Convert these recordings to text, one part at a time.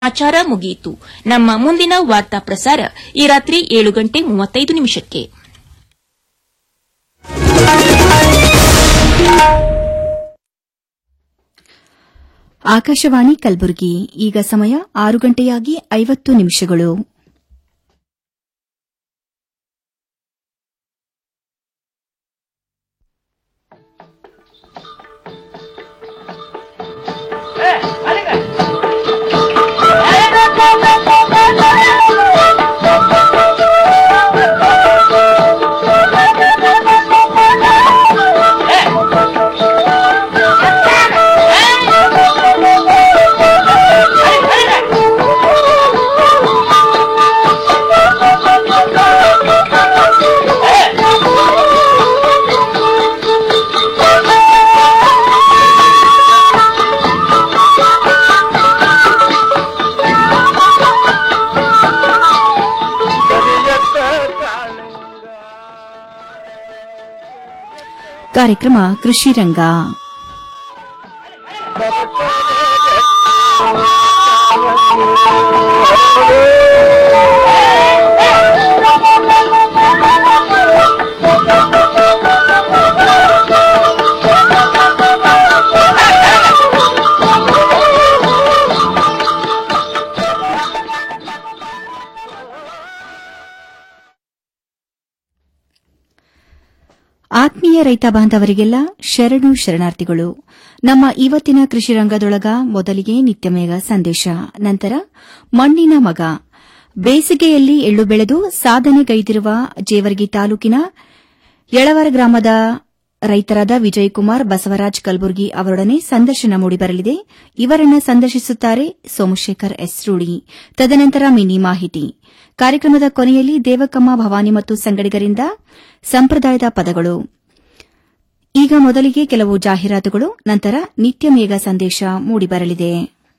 ಸಮಾಚಾರ ಮುಗಿಯಿತು ನಮ್ಮ ಮುಂದಿನ ವಾರ್ತಾ ಪ್ರಸಾರ ಈ ರಾತ್ರಿ ಏಳು ಗಂಟೆ ಮೂವತ್ತೈದು ನಿಮಿಷಕ್ಕೆ ಆಕಾಶವಾಣಿ ಕಲಬುರಗಿ ಈಗ ಸಮಯ ಆರು ಗಂಟೆಯಾಗಿ ಐವತ್ತು ನಿಮಿಷಗಳು ಕಾರ್ಯಕ್ರಮ ಕೃಷಿ ರಂಗ ಆತ್ಮೀಯ ರೈತ ಬಾಂಧವರಿಗೆಲ್ಲ ಶರಣು ಶರಣಾರ್ಥಿಗಳು ನಮ್ಮ ಇವತ್ತಿನ ಕೃಷಿ ರಂಗದೊಳಗ ಮೊದಲಿಗೆ ನಿತ್ಯಮೇಘ ಸಂದೇಶ ನಂತರ ಮಣ್ಣಿನ ಮಗ ಬೇಸಿಗೆಯಲ್ಲಿ ಎಳ್ಳು ಬೆಳೆದು ಸಾಧನೆಗೈದಿರುವ ಜೇವರ್ಗಿ ತಾಲೂಕಿನ ಯಳವರ ಗ್ರಾಮದ ರೈತರಾದ ವಿಜಯಕುಮಾರ್ ಬಸವರಾಜ್ ಕಲಬುರ್ಗಿ ಅವರೊಡನೆ ಸಂದರ್ಶನ ಮೂಡಿಬರಲಿದೆ ಇವರನ್ನ ಸಂದರ್ಶಿಸುತ್ತಾರೆ ಸೋಮಶೇಖರ್ ಎಸ್ ರೂಡಿ ತದನಂತರ ಮಿನಿ ಮಾಹಿತಿ ಕಾರ್ಯಕ್ರಮದ ಕೊನೆಯಲ್ಲಿ ದೇವಕಮ್ಮ ಭವಾನಿ ಮತ್ತು ಸಂಗಡಿಗರಿಂದ ಸಂಪ್ರದಾಯದ ಪದಗಳು ಈಗ ಮೊದಲಿಗೆ ಕೆಲವು ಜಾಹೀರಾತುಗಳು ನಂತರ ನಿತ್ಯ ಮೇಘ ಸಂದೇಶ ಮೂಡಿಬರಲಿದೆ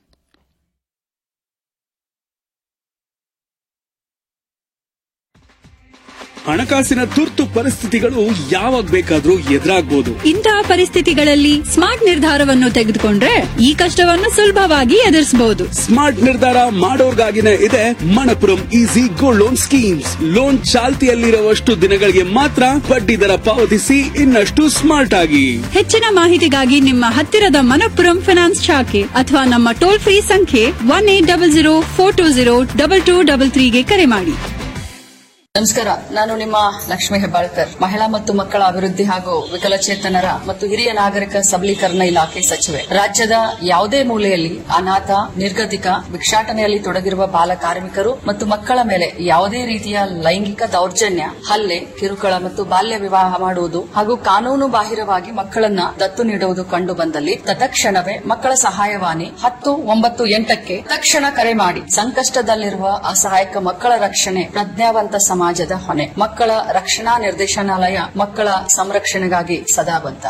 ಹಣಕಾಸಿನ ತುರ್ತು ಪರಿಸ್ಥಿತಿಗಳು ಯಾವಾಗ ಬೇಕಾದ್ರೂ ಎದುರಾಗ್ಬೋದು ಇಂತಹ ಪರಿಸ್ಥಿತಿಗಳಲ್ಲಿ ಸ್ಮಾರ್ಟ್ ನಿರ್ಧಾರವನ್ನು ತೆಗೆದುಕೊಂಡ್ರೆ ಈ ಕಷ್ಟವನ್ನು ಸುಲಭವಾಗಿ ಎದುರಿಸಬಹುದು ಸ್ಮಾರ್ಟ್ ನಿರ್ಧಾರ ಮಾಡೋರ್ಗಾಗಿನೇ ಇದೆ Manappuram easy gold loan schemes loan ಚಾಲ್ತಿಯಲ್ಲಿರುವಷ್ಟು ದಿನಗಳಿಗೆ ಮಾತ್ರ ಬಡ್ಡಿ ದರ ಪಾವತಿಸಿ ಇನ್ನಷ್ಟು ಸ್ಮಾರ್ಟ್ ಆಗಿ ಹೆಚ್ಚಿನ ಮಾಹಿತಿಗಾಗಿ ನಿಮ್ಮ ಹತ್ತಿರದ ಮನಪ್ಪುರಂ ಫಿನಾನ್ಸ್ ಶಾಖೆ ಅಥವಾ ನಮ್ಮ ಟೋಲ್ ಫ್ರೀ ಸಂಖ್ಯೆ one eight double zero four two zero double two double ತ್ರೀಗೆ ಕರೆ ಮಾಡಿ ನಮಸ್ಕಾರ ನಾನು ನಿಮ್ಮ ಲಕ್ಷ್ಮೀ ಹೆಬ್ಬಾಳ್ಕರ್ ಮಹಿಳಾ ಮತ್ತು ಮಕ್ಕಳ ಅಭಿವೃದ್ಧಿ ಹಾಗೂ ವಿಕಲಚೇತನರ ಮತ್ತು ಹಿರಿಯ ನಾಗರಿಕ ಸಬಲೀಕರಣ ಇಲಾಖೆ ಸಚಿವೆ ರಾಜ್ಯದ ಯಾವುದೇ ಮೂಲೆಯಲ್ಲಿ ಅನಾಥ ನಿರ್ಗತಿಕ ಭಿಕ್ಷಾಟನೆಯಲ್ಲಿ ತೊಡಗಿರುವ ಬಾಲ ಕಾರ್ಮಿಕರು ಮತ್ತು ಮಕ್ಕಳ ಮೇಲೆ ಯಾವುದೇ ರೀತಿಯ ಲೈಂಗಿಕ ದೌರ್ಜನ್ಯ ಹಲ್ಲೆ ಕಿರುಕುಳ ಮತ್ತು ಬಾಲ್ಯ ವಿವಾಹ ಮಾಡುವುದು ಹಾಗೂ ಕಾನೂನು ಬಾಹಿರವಾಗಿ ಮಕ್ಕಳನ್ನ ದತ್ತು ನೀಡುವುದು ಕಂಡು ಬಂದಲ್ಲಿ ತತ್ಕ್ಷಣವೇ ಮಕ್ಕಳ ಸಹಾಯವಾಣಿ ಹತ್ತು ಒಂಬತ್ತು ಎಂಟಕ್ಕೆ ತಕ್ಷಣ ಕರೆ ಮಾಡಿ ಸಂಕಷ್ಟದಲ್ಲಿರುವ ಅಸಹಾಯಕ ಮಕ್ಕಳ ರಕ್ಷಣೆ ಪ್ರಜ್ಞಾವಂತ ಸಮಾಜದ ಹೊಣೆ ಮಕ್ಕಳ ರಕ್ಷಣಾ ನಿರ್ದೇಶನಾಲಯ ಮಕ್ಕಳ ಸಂರಕ್ಷಣೆಗಾಗಿ ಸದಾ ಬದ್ಧ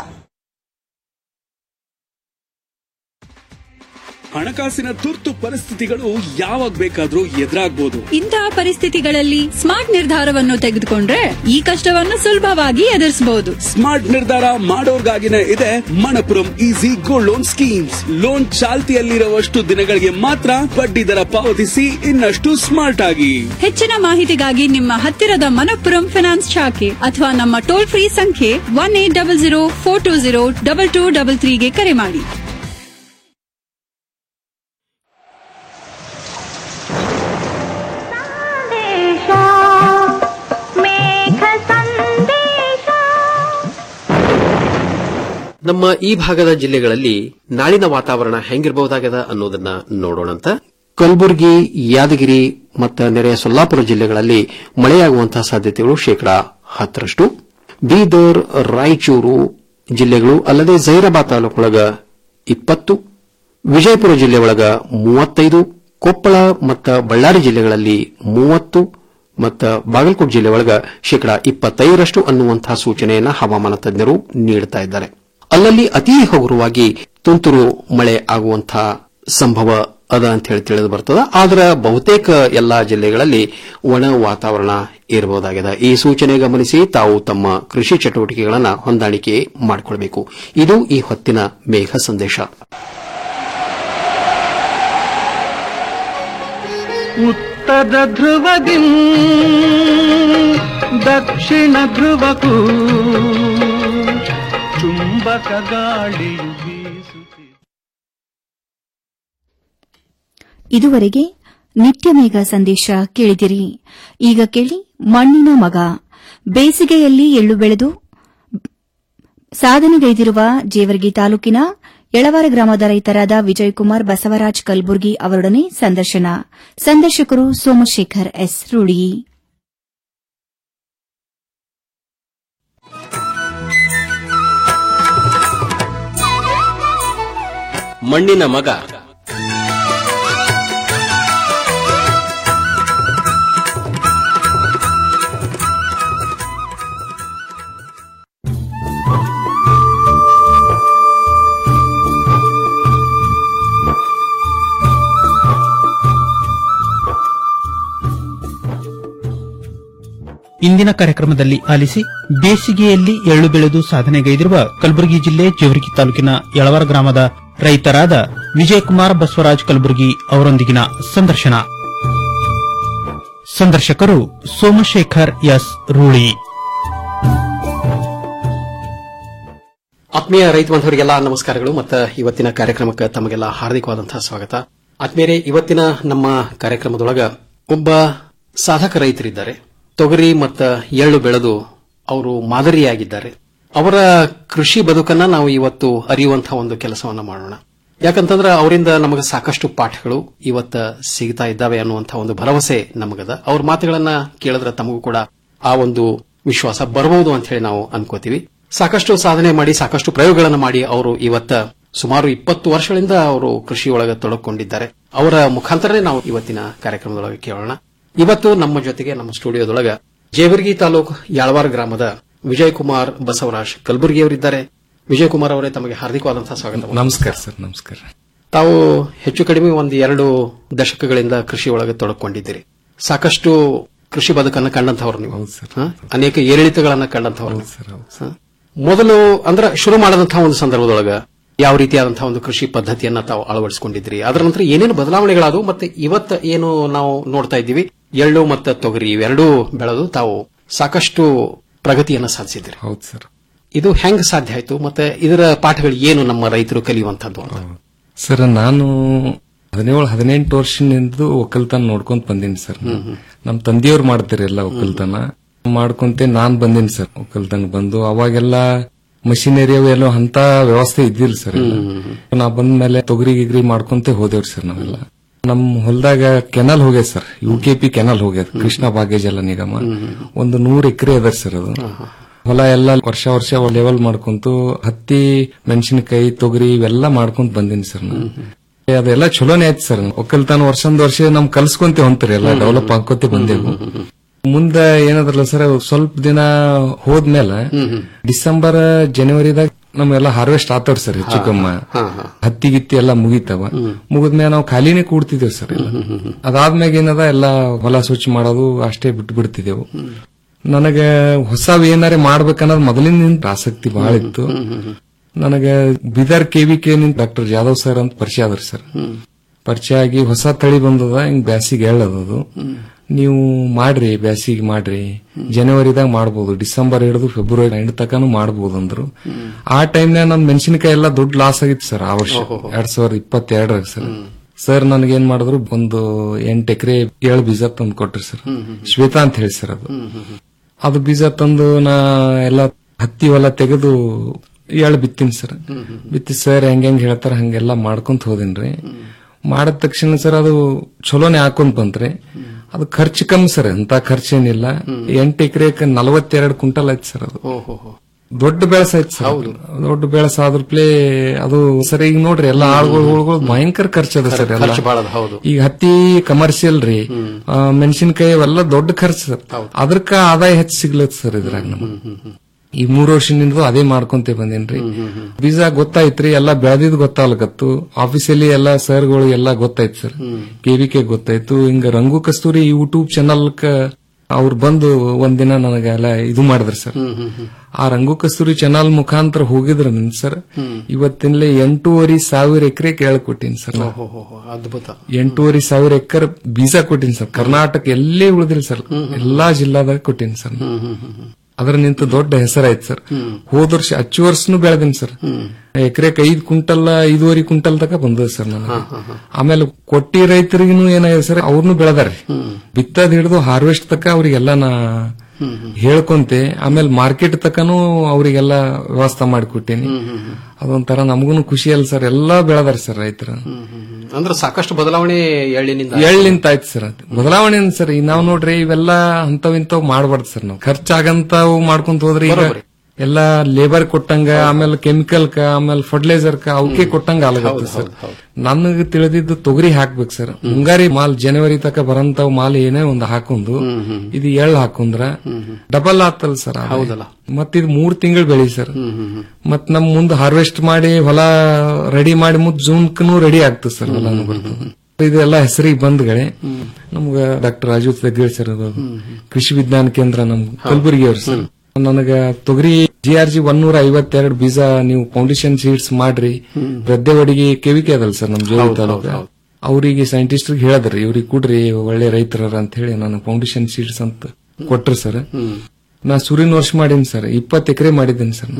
ಹಣಕಾಸಿನ ತುರ್ತು ಪರಿಸ್ಥಿತಿಗಳು ಯಾವಾಗ ಬೇಕಾದ್ರೂ ಎದುರಾಗ್ಬೋದು ಇಂತಹ ಪರಿಸ್ಥಿತಿಗಳಲ್ಲಿ ಸ್ಮಾರ್ಟ್ ನಿರ್ಧಾರವನ್ನು ತೆಗೆದುಕೊಂಡ್ರೆ ಈ ಕಷ್ಟವನ್ನು ಸುಲಭವಾಗಿ ಎದುರಿಸಬಹುದು ಸ್ಮಾರ್ಟ್ ನಿರ್ಧಾರ ಮಾಡೋರ್ಗಾಗಿನೇ ಇದೆ Manappuram easy gold loan schemes loan ಚಾಲ್ತಿಯಲ್ಲಿರುವಷ್ಟು ದಿನಗಳಿಗೆ ಮಾತ್ರ ಬಡ್ಡಿ ದರ ಪಾವತಿಸಿ ಇನ್ನಷ್ಟು ಸ್ಮಾರ್ಟ್ ಆಗಿ ಹೆಚ್ಚಿನ ಮಾಹಿತಿಗಾಗಿ ನಿಮ್ಮ ಹತ್ತಿರದ ಮನಪ್ಪುರಂ ಫಿನಾನ್ಸ್ ಶಾಖೆ ಅಥವಾ ನಮ್ಮ ಟೋಲ್ ಫ್ರೀ ಸಂಖ್ಯೆ one eight double zero four two zero double two double ತ್ರೀಗೆ ಕರೆ ಮಾಡಿ ಸಂದೇಶ ಮೇಘ ಸಂದೇಶ ನಮ್ಮ ಈ ಭಾಗದ ಜಿಲ್ಲೆಗಳಲ್ಲಿ ನಾಳಿನ ವಾತಾವರಣ ಹೆಂಗಿರಬಹುದಾಗದ ಅನ್ನೋದನ್ನ ನೋಡೋಣಂತ ಕಲಬುರಗಿ ಯಾದಗಿರಿ ಮತ್ತು ನೆರೆಯ ಸೊಲ್ಲಾಪುರ ಜಿಲ್ಲೆಗಳಲ್ಲಿ ಮಳೆಯಾಗುವಂತಹ ಸಾಧ್ಯತೆಗಳು ಶೇಕಡಾ ಹತ್ತರಷ್ಟು ಬೀದರ್ ರಾಯಚೂರು ಜಿಲ್ಲೆಗಳು ಅಲ್ಲದೆ ಜೈರಾಬಾದ್ ತಾಲೂಕೊಳಗ ಇಪ್ಪತ್ತು ವಿಜಯಪುರ ಜಿಲ್ಲೆ ಒಳಗ ಮೂವತ್ತೈದು ಕೊಪ್ಪಳ ಮತ್ತು ಬಳ್ಳಾರಿ ಜಿಲ್ಲೆಗಳಲ್ಲಿ ಮೂವತ್ತು ಮತ್ತು ಬಾಗಲಕೋಟೆ ಜಿಲ್ಲೆ ಒಳಗ ಶೇಕಡಾ ಇಪ್ಪತ್ತೈದರಷ್ಟು ಅನ್ನುವಂತಹ ಸೂಚನೆಯನ್ನ ಹವಾಮಾನ ತಜ್ಞರು ನೀಡುತ್ತಾ ಇದ್ದಾರೆ ಅಲ್ಲಲ್ಲಿ ಅತಿ ಹಗುರವಾಗಿ ತುಂತುರು ಮಳೆ ಆಗುವಂತಹ ಸಂಭವ ಅದ ಅಂತ ಹೇಳಿ ತಿಳಿದು ಬರ್ತದ ಆದ್ರೆ ಬಹುತೇಕ ಎಲ್ಲಾ ಜಿಲ್ಲೆಗಳಲ್ಲಿ ಒಣ ವಾತಾವರಣ ಇರಬಹುದಾಗಿದೆ ಈ ಸೂಚನೆ ಗಮನಿಸಿ ತಾವು ತಮ್ಮ ಕೃಷಿ ಚಟುವಟಿಕೆಗಳನ್ನು ಹೊಂದಾಣಿಕೆ ಮಾಡಿಕೊಳ್ಬೇಕು ಇದು ಈ ಹೊತ್ತಿನ ಮೇಘ ಸಂದೇಶ ಉತ್ತರ ಧ್ರುವದಿ ದಕ್ಷಿಣ ಧ್ರುವಕ್ಕೂ ಚುಂಬಕ ಗಾಳಿಯು ಬೀಸುತ್ತಿದೆ ಇದುವರೆಗೆ ನಿತ್ಯಮೇಘ ಸಂದೇಶ ಕೇಳಿದಿರಿ ಈಗ ಕೇಳಿ ಮಣ್ಣಿನ ಮಗ ಬೇಸಿಗೆಯಲ್ಲಿ ಎಳ್ಳು ಬೆಳೆದು ಸಾಧನೆಗೈದಿರುವ ಜೇವರ್ಗಿ ತಾಲೂಕಿನ ಯಳವಾರ ಗ್ರಾಮದ ರೈತರಾದ ವಿಜಯಕುಮಾರ್ ಬಸವರಾಜ್ ಕಲಬುರ್ಗಿ ಅವರೊಡನೆ ಸಂದರ್ಶನ ಸಂದರ್ಶಕರು ಸೋಮಶೇಖರ್ ಎಸ್ ರೂಳಿ ಮಣ್ಣಿನ ಮಗ ಇಂದಿನ ಕಾರ್ಯಕ್ರಮದಲ್ಲಿ ಆಲಿಸಿ ಬೇಸಿಗೆಯಲ್ಲಿ ಎಳ್ಳು ಬೆಳೆದು ಸಾಧನೆಗೈದಿರುವ ಕಲಬುರಗಿ ಜಿಲ್ಲೆ ಜೇವರ್ಗಿ ತಾಲೂಕಿನ ಯಳವರ ಗ್ರಾಮದ ರೈತರಾದ ವಿಜಯಕುಮಾರ್ ಬಸವರಾಜ್ ಕಲಬುರಗಿ ಅವರೊಂದಿಗಿನ ಸಂದರ್ಶನ ಸಂದರ್ಶಕರು ಸೋಮಶೇಖರ್ ಎಸ್ ರೂಳಿ ಆತ್ಮೀಯ ರೈತ ಬಾಂಧವರಿಗೆಲ್ಲ ನಮಸ್ಕಾರಗಳು ಮತ್ತು ಇವತ್ತಿನ ಕಾರ್ಯಕ್ರಮಕ್ಕೆ ತಮಗೆಲ್ಲ ಹಾರ್ದಿಕವಾದಂತಹ ಸ್ವಾಗತ ಆತ್ಮೀಯರೇ ಇವತ್ತಿನ ನಮ್ಮ ಕಾರ್ಯಕ್ರಮದೊಳಗ ಒಬ್ಬ ಸಾಧಕ ರೈತರಿದ್ದಾರೆ ತೊಗರಿ ಮತ್ತು ಎಳ್ಳು ಬೆಳೆದು ಅವರು ಮಾದರಿಯಾಗಿದ್ದಾರೆ ಅವರ ಕೃಷಿ ಬದುಕನ್ನ ನಾವು ಇವತ್ತು ಅರಿಯುವಂತಹ ಒಂದು ಕೆಲಸವನ್ನ ಮಾಡೋಣ ಯಾಕಂತಂದ್ರೆ ಅವರಿಂದ ನಮಗೆ ಸಾಕಷ್ಟು ಪಾಠಗಳು ಇವತ್ತ ಸಿಗ್ತಾ ಇದ್ದಾವೆ ಅನ್ನುವಂತಹ ಒಂದು ಭರವಸೆ ನಮಗದ ಅವ್ರ ಮಾತುಗಳನ್ನ ಕೇಳಿದ್ರೆ ತಮಗೂ ಕೂಡ ಆ ಒಂದು ವಿಶ್ವಾಸ ಬರಬಹುದು ಅಂತ ಹೇಳಿ ನಾವು ಅನ್ಕೋತೀವಿ ಸಾಕಷ್ಟು ಸಾಧನೆ ಮಾಡಿ ಸಾಕಷ್ಟು ಪ್ರಯೋಗಗಳನ್ನು ಮಾಡಿ ಅವರು ಇವತ್ತ ಸುಮಾರು ಇಪ್ಪತ್ತು ವರ್ಷಗಳಿಂದ ಅವರು ಕೃಷಿಯೊಳಗೆ ತೊಡಕೊಂಡಿದ್ದಾರೆ ಅವರ ಮುಖಾಂತರನೇ ನಾವು ಇವತ್ತಿನ ಕಾರ್ಯಕ್ರಮದೊಳಗೆ ಕೇಳೋಣ ಇವತ್ತು ನಮ್ಮ ಜೊತೆಗೆ ನಮ್ಮ ಸ್ಟುಡಿಯೋದೊಳಗ ಜೇವರ್ಗಿ ತಾಲೂಕು ಯಾಳವಾರ ಗ್ರಾಮದ ವಿಜಯಕುಮಾರ್ ಬಸವರಾಜ್ ಕಲಬುರ್ಗಿ ಅವರಿದ್ದಾರೆ ವಿಜಯಕುಮಾರ್ ಅವರೇ ತಮಗೆ ಹಾರ್ದಿಕವಾದಂತಹ ಸ್ವಾಗತ ನಮಸ್ಕಾರ ಸರ್ ನಮಸ್ಕಾರ ತಾವು ಹೆಚ್ಚು ಕಡಿಮೆ ಒಂದು ಎರಡು ದಶಕಗಳಿಂದ ಕೃಷಿಯೊಳಗೆ ತೊಡಕೊಂಡಿದ್ದೀರಿ ಸಾಕಷ್ಟು ಕೃಷಿ ಬದುಕನ್ನು ಕಂಡಂತವ್ರು ನೀವು ಹ? ಅನೇಕ ಏರಿಳಿತಗಳನ್ನ ಕಂಡಂತವ್ರು ನೀವು. ಹ? ಮೊದಲು ಅಂದ್ರೆ ಶುರು ಮಾಡದಂತಹ ಒಂದು ಸಂದರ್ಭದೊಳಗ ಯಾವ ರೀತಿಯಾದಂತಹ ಒಂದು ಕೃಷಿ ಪದ್ಧತಿಯನ್ನ ತಾವು ಅಳವಡಿಸಿಕೊಂಡಿದ್ರಿ ಅದರ ನಂತರ ಏನೇನು ಬದಲಾವಣೆಗಳಾದವು ಮತ್ತೆ ಇವತ್ತ ಏನು ನಾವು ನೋಡ್ತಾ ಇದ್ದೀವಿ ಎಳ್ಳು ಮತ್ತು ತೊಗರಿ ಇವೆರಡೂ ಬೆಳೆದು ತಾವು ಸಾಕಷ್ಟು ಪ್ರಗತಿಯನ್ನ ಸಾಧಿಸಿದ್ರಿ ಹೌದು ಸರ್ ಇದು ಹೆಂಗ್ ಸಾಧ್ಯ ಆಯ್ತು ಮತ್ತೆ ಇದರ ಪಾಠಗಳು ಏನು ನಮ್ಮ ರೈತರು ಕಲಿಯುವಂತದ್ದು ಅಂತ ಸರ್ ನಾನು ಹದಿನೇಳು ಹದಿನೆಂಟು ವರ್ಷದಿಂದ ಒಕ್ಕಲ್ತನ ನೋಡ್ಕೊಂತ ಬಂದೀನಿ ಸರ್ ನಮ್ ತಂದೆಯವ್ರು ಮಾಡ್ತಾರೆ ಎಲ್ಲ ಒಕ್ಕಲ್ತನ ಮಾಡ್ಕೊಂತೆ ನಾನ್ ಬಂದೀನಿ ಸರ್ ಒಕ್ಕಲ್ತನ ಬಂದು ಅವಾಗೆಲ್ಲ ಮಷಿನರಿ ಅವು ಎಲ್ಲೋ ಅಂತ ವ್ಯವಸ್ಥೆ ಇದ್ದಿಲ್ಲ ಸರ್ ಎಲ್ಲ. ನಾ ಬಂದ್ಮೇಲೆ ತೊಗರಿ ಗಿಗ್ರಿ ಮಾಡ್ಕೊಂತೆ ಹೋದೇವ್ರಿ ಸರ್ ನಾವೆಲ್ಲ ನಮ್ ಹೊಲದಾಗ ಕೆನಲ್ ಹೋಗ್ಯದ sir U K P canal ಹೋಗ್ಯದ ಕೃಷ್ಣ ಭಾಗ್ಯ ಜಲ ನಿಗಮ ಒಂದು ನೂರ್ ಎಕರೆ ಅದ ಸರ್ ಅದು ಹೊಲ ಎಲ್ಲ ವರ್ಷ ವರ್ಷ ಲೆವೆಲ್ ಮಾಡ್ಕೊಂತು ಹತ್ತಿ ಮೆಣಸಿನಕಾಯಿ ತೊಗರಿ ಇವೆಲ್ಲ ಮಾಡ್ಕೊಂತ ಬಂದೀನಿ ಸರ್ ನಾನು ಅದೆಲ್ಲ ಚಲೋನೇ ಆಯ್ತು ಸರ್ ಒಕ್ಕಲ್ತನ ವರ್ಷಂದ ವರ್ಷ ನಮ್ ಕಲ್ಸ್ಕೊಂತೆ ಹೊಂತಾರೆ ಎಲ್ಲ ಡೆವಲಪ್ ಹಾಕೋತೆ ಬಂದೆವು ಮುಂದೆ ಏನದ್ರಲ್ಲ ಸರ್ ಸ್ವಲ್ಪ ದಿನ ಹೋದ್ಮೇಲೆ ಡಿಸೆಂಬರ್ ಜನವರಿದಾಗ ನಮ್ಮೆಲ್ಲ ಹಾರ್ವೆಸ್ಟ್ ಆತವ್ರ ಸರ್ ಹೆಚ್ಚು ಕಮ್ಮ ಹತ್ತಿ ಗಿತ್ತಿ ಎಲ್ಲ ಮುಗಿತಾವ ಮುಗಿದ್ಮೇಲೆ ನಾವು ಖಾಲಿನೇ ಕೂಡ್ತಿದ್ದೇವ್ ಸರ್ ಎಲ್ಲ ಅದಾದ್ಮ್ಯಾಗ ಏನದ ಎಲ್ಲ ಹೊಲ ಸ್ವಚ್ಛ ಮಾಡೋದು ಅಷ್ಟೇ ಬಿಟ್ಟು ಬಿಡ್ತಿದ್ದೆವು ನನಗೆ ಹೊಸವ್ ಏನಾರೆ ಮಾಡ್ಬೇಕನ್ನೋದು ಮೊದಲಿನಿಂದ ಆಸಕ್ತಿ ಬಹಳ ಇತ್ತು ನನಗೆ Bidar KVK doctor Jadhav sir ಅಂತ ಪರಿಚಯ ಆದ್ರಿ ಸರ್ ಪರಿಚಯ ಆಗಿ ಹೊಸ ತಳಿ ಬಂದದ ಹಿಂಗ್ ಬ್ಯಾಸಿಗೆ ಹೇಳೋದು ನೀವು ಮಾಡ್ರಿ ಬ್ಯಾಸಿಗೆ ಮಾಡ್ರಿ ಜನವರಿದಾಗ ಮಾಡ್ಬೋದು ಡಿಸೆಂಬರ್ ಹಿಡಿದು ಫೆಬ್ರವರಿ ಎಂಡ್ ತನಕನು ಮಾಡ್ಬೋದು ಅಂದ್ರು ಆ ಟೈಮ್ನಾಗ ನನ್ ಮೆಣಸಿನಕಾಯಿ ಎಲ್ಲ ದೊಡ್ಡ ಲಾಸ್ ಆಗಿತ್ತು ಸರ್ ಆ ವರ್ಷ ಎರಡ್ ಸಾವಿರದ ಇಪ್ಪತ್ತೆರಡರಾಗ ಸರ್ ಸರ್ ನನಗೇನ್ ಮಾಡಿದ್ರು ಒಂದು ಎಂಟ್ ಎಕರೆ ಏಳು ಬೀಜ ತಂದು ಕೊಟ್ರಿ ಸರ್ ಶ್ವೇತಾ ಅಂತ ಹೇಳಿ ಸರ್ ಅದು ಅದು ಬೀಜ ತಂದು ನಾ ಎಲ್ಲ ಹತ್ತಿ ಹೊಲ ತೆಗೆದು ಎಳ್ ಬಿತ್ತೀನಿ ಸರ್ ಬಿತ್ತಿ ಸರ್ ಹೆಂಗ್ ಹೆಂಗ್ ಹೇಳ್ತಾರ ಹಂಗೆಲ್ಲ ಮಾಡ್ಕೊಂತ ಹೋದಿನ್ರಿ ಮಾಡಿದ ತಕ್ಷಣ ಸರ್ ಅದು ಚಲೋನೆ ಹಾಕೊಂಡ್ ಬಂತ್ರಿ ಅದು ಖರ್ಚು ಕಮ್ಮಿ ಸರ್ ಅಂತ ಖರ್ಚೇನಿಲ್ಲ ಎಂಟು ಎಕರೆಗೆ ನಲವತ್ತೆರಡು ಕ್ವಿಂಟಲ್ ಆಯ್ತು ಸರ್ ಅದು ದೊಡ್ಡ ಬೆಳೆಸ ಆಯ್ತು ಸರ್ ಅದು. ದೊಡ್ಡ ಬೆಳೆಸ ಆದ್ರ ಪ್ಲೇ ಅದು ಸರ್ ಈಗ ನೋಡ್ರಿ ಎಲ್ಲ ಆಳುಗಳು ಹುಳುಗಳು ಭಯಂಕರ ಖರ್ಚದ ಸರ್ ಎಲ್ಲ ಖರ್ಚು ಬಾಳದ ಹೌದು ಈಗ ಹತ್ತಿ ಕಮರ್ಷಿಯಲ್ ರೀ ಆ, ಮೆಣಸಿನಕಾಯಿ ಅವೆಲ್ಲ ದೊಡ್ಡ ಖರ್ಚು ಸರ್ ಅದಕ್ಕ ಆದಾಯ ಹೆಚ್ಚು ಸಿಗ್ಲತ್ ಸರ್ ಇದ್ರಾಗ ನಮಗೆ ಈ ಮೂರು ವರ್ಷದಿಂದ ಅದೇ ಮಾಡ್ಕೊಂತ ಬಂದೇನ್ರಿ ಬೀಜ ಗೊತ್ತಾಯ್ತ್ರಿ ಎಲ್ಲ ಬೆಳೆದಿದ್ ಗೊತ್ತಾಗ್ಲಕತ್ತು ಆಫೀಸಲ್ಲಿ ಎಲ್ಲ ಸರ್ಗಳು ಎಲ್ಲ ಗೊತ್ತಾಯ್ತು ಸರ್ ಕೆವಿಕೆ ಗೊತ್ತಾಯ್ತು ಹಿಂಗ ರಂಗು ಕಸ್ತೂರಿ ಯೂಟ್ಯೂಬ್ ಚಾನಲ್ ಅವ್ರು ಬಂದು ಒಂದಿನ ನನಗೆಲ್ಲ ಇದು ಮಾಡಿದ್ರು ಸರ್ ಆ ರಂಗು ಕಸ್ತೂರಿ ಚಾನಲ್ ಮುಖಾಂತರ ಹೋಗಿದ್ರ ಸರ್ ಇವತ್ತಿನಲ್ಲೇ ಎಂಟೂವರೆ ಸಾವಿರ ಎಕರೆ ಕೇಳ್ಕೊಟ್ಟಿನಿ ಸರ್ ನಾನು. ಓಹೋ, ಓಹೋ, ಅದ್ಭುತ ಎಂಟೂವರೆ ಸಾವಿರ ಎಕರೆ ಬೀಜ ಕೊಟ್ಟಿನಿ ಸರ್ ಕರ್ನಾಟಕ ಎಲ್ಲೇ ಉಳಿದಿಲ್ಲ ಸರ್ ಎಲ್ಲಾ ಜಿಲ್ಲಾದಾಗ ಕೊಟ್ಟಿನಿ ಸರ್ ಅದ್ರ ನಿಂತ ದೊಡ್ಡ ಹೆಸರಾಯ್ತು ಸರ್ ಹೋದ ವರ್ಷ ಹಚ್ಚು ವರ್ಷನು ಬೆಳೆದಿನಿ ಸರ್ ಎಕರೆಕ್ ಐದ್ ಕುಂಟಲ್ ಐದೂವರೆ ಕುಂಟಲ್ ತಕ ಬಂದದ ಸರ್ ನನಗೆ ಆಮೇಲೆ ಕೊಟ್ಟಿ ರೈತರಿಗೂ ಏನಾಗಿದೆ ಸರ್ ಅವ್ರನ್ನು ಬೆಳೆದಾರೆ ಬಿತ್ತದ್ ಹಿಡಿದು ಹಾರ್ವೆಸ್ಟ್ ತಕ ಅವ್ರಿಗೆಲ್ಲ ನಾ ಹೇಳ್ಕೊಂತೆ ಆಮೇಲೆ ಮಾರ್ಕೆಟ್ ತಕನು ಅವರಿಗೆಲ್ಲ ವ್ಯವಸ್ಥೆ ಮಾಡಿಕೊಟ್ಟೇನಿ ಅದೊಂಥರ ನಮಗೂ ಖುಷಿ ಅಲ್ಲ ಸರ್ ಎಲ್ಲಾ ಬೆಳೆದಾರೆ ಸರ್ ರೈತರು ಅಂದ್ರೆ ಸಾಕಷ್ಟು ಬದಲಾವಣೆ ಎಳ್ಳಿನಿಂದ ಎಳ್ಳಿಂತ ಆಯ್ತು ಸರ್ ಅದು ಬದಲಾವಣೆ ಏನ್ ಸರ್ ಈಗ ನಾವ್ ನೋಡ್ರಿ ಇವೆಲ್ಲ ಅಂತವ್ ಇಂತವ್ ಮಾಡ್ಬಾರ್ದು ಸರ್ ನಾವು ಖರ್ಚಾಗಂತಾವ್ ಮಾಡ್ಕೊಂತ ಹೋದ್ರಿ ಈಗ ಎಲ್ಲ ಲೇಬರ್ ಕೊಟ್ಟಂಗ ಆಮೇಲೆ ಕೆಮಿಕಲ್ ಕ ಆಮೇಲೆ ಫರ್ಟಿಲೈಸರ್ ಕ ಅವಕ್ಕೆ ಕೊಟ್ಟಂಗ ಆಗತ್ತೆ ಸರ್ ನನಗೆ ತಿಳಿದಿದ್ದು ತೊಗರಿ ಹಾಕ್ಬೇಕು ಸರ್ ಮುಂಗಾರಿ ಮಾಲ್ ಜನವರಿ ತಕ ಬರಂತಾವ್ ಮಾಲ್ ಏನೇ ಒಂದು ಹಾಕೊಂದು ಇದು ಎಳ್ಳು ಹಾಕೊಂಡ್ರ ಡಬಲ್ ಆತಲ್ ಸರ್ ಅದು. ಹೌದಲ್ಲ. ಮತ್ ಇದು ಮೂರ್ ತಿಂಗಳು ಬೆಳಿ ಸರ್ ಮತ್ ನಮ್ ಮುಂದ್ ಹಾರ್ವೆಸ್ಟ್ ಮಾಡಿ ಹೊಲ ರೆಡಿ ಮಾಡಿ ಮುದ್ ಜೂನ್ಕನು ರೆಡಿ ಆಗ್ತದೆ ಸರ್ ಹೊಲನು ಬರ್ತದೆ ಇದೆಲ್ಲ ಹೆಸರಿಗೆ ಬಂದ್ಗಳೆ ನಮ್ಗ ಡಾಕ್ಟರ್ ರಾಜು ತೆಗ್ಗೇಳ್ ಸರ್ ಅದು ಕೃಷಿ ವಿಜ್ಞಾನ ಕೇಂದ್ರ ನಮ್ ಕಲಬುರಗಿ ಅವ್ರು ಸರ್ ನನಗ ತೊಗರಿ ಜಿ ಆರ್ ಜಿ ಒನ್ನೂರ ಐವತ್ತೆರಡು ಬೀಜ ನೀವು ಫೌಂಡೇಶನ್ ಸೀಡ್ಸ್ ಮಾಡ್ರಿ ಗದ್ದೆವಡಿಗೆ ಕೆವಿಕೆ ಅದಲ್ಲ ಸರ್ ನಮ್ ಜೋಡಿ ತಾಲೂಕ ಅವರಿಗೆ ಸೈಂಟಿಸ್ಟ್ ಹೇಳಿದ್ರಿ ಇವ್ರಿಗೆ ಕೊಡ್ರಿ ಒಳ್ಳೆ ರೈತರ ಅಂತ ಹೇಳಿ ನಾನು ಫೌಂಡೇಶನ್ ಸೀಡ್ಸ್ ಅಂತ ಕೊಟ್ರಿ ಸರ್ ನಾ ಸೂರ್ಯನ ವರ್ಷ ಮಾಡೀನಿ ಸರ್ ಇಪ್ಪತ್ತು ಎಕರೆ ಮಾಡಿದ್ದೀನಿ ಸರ್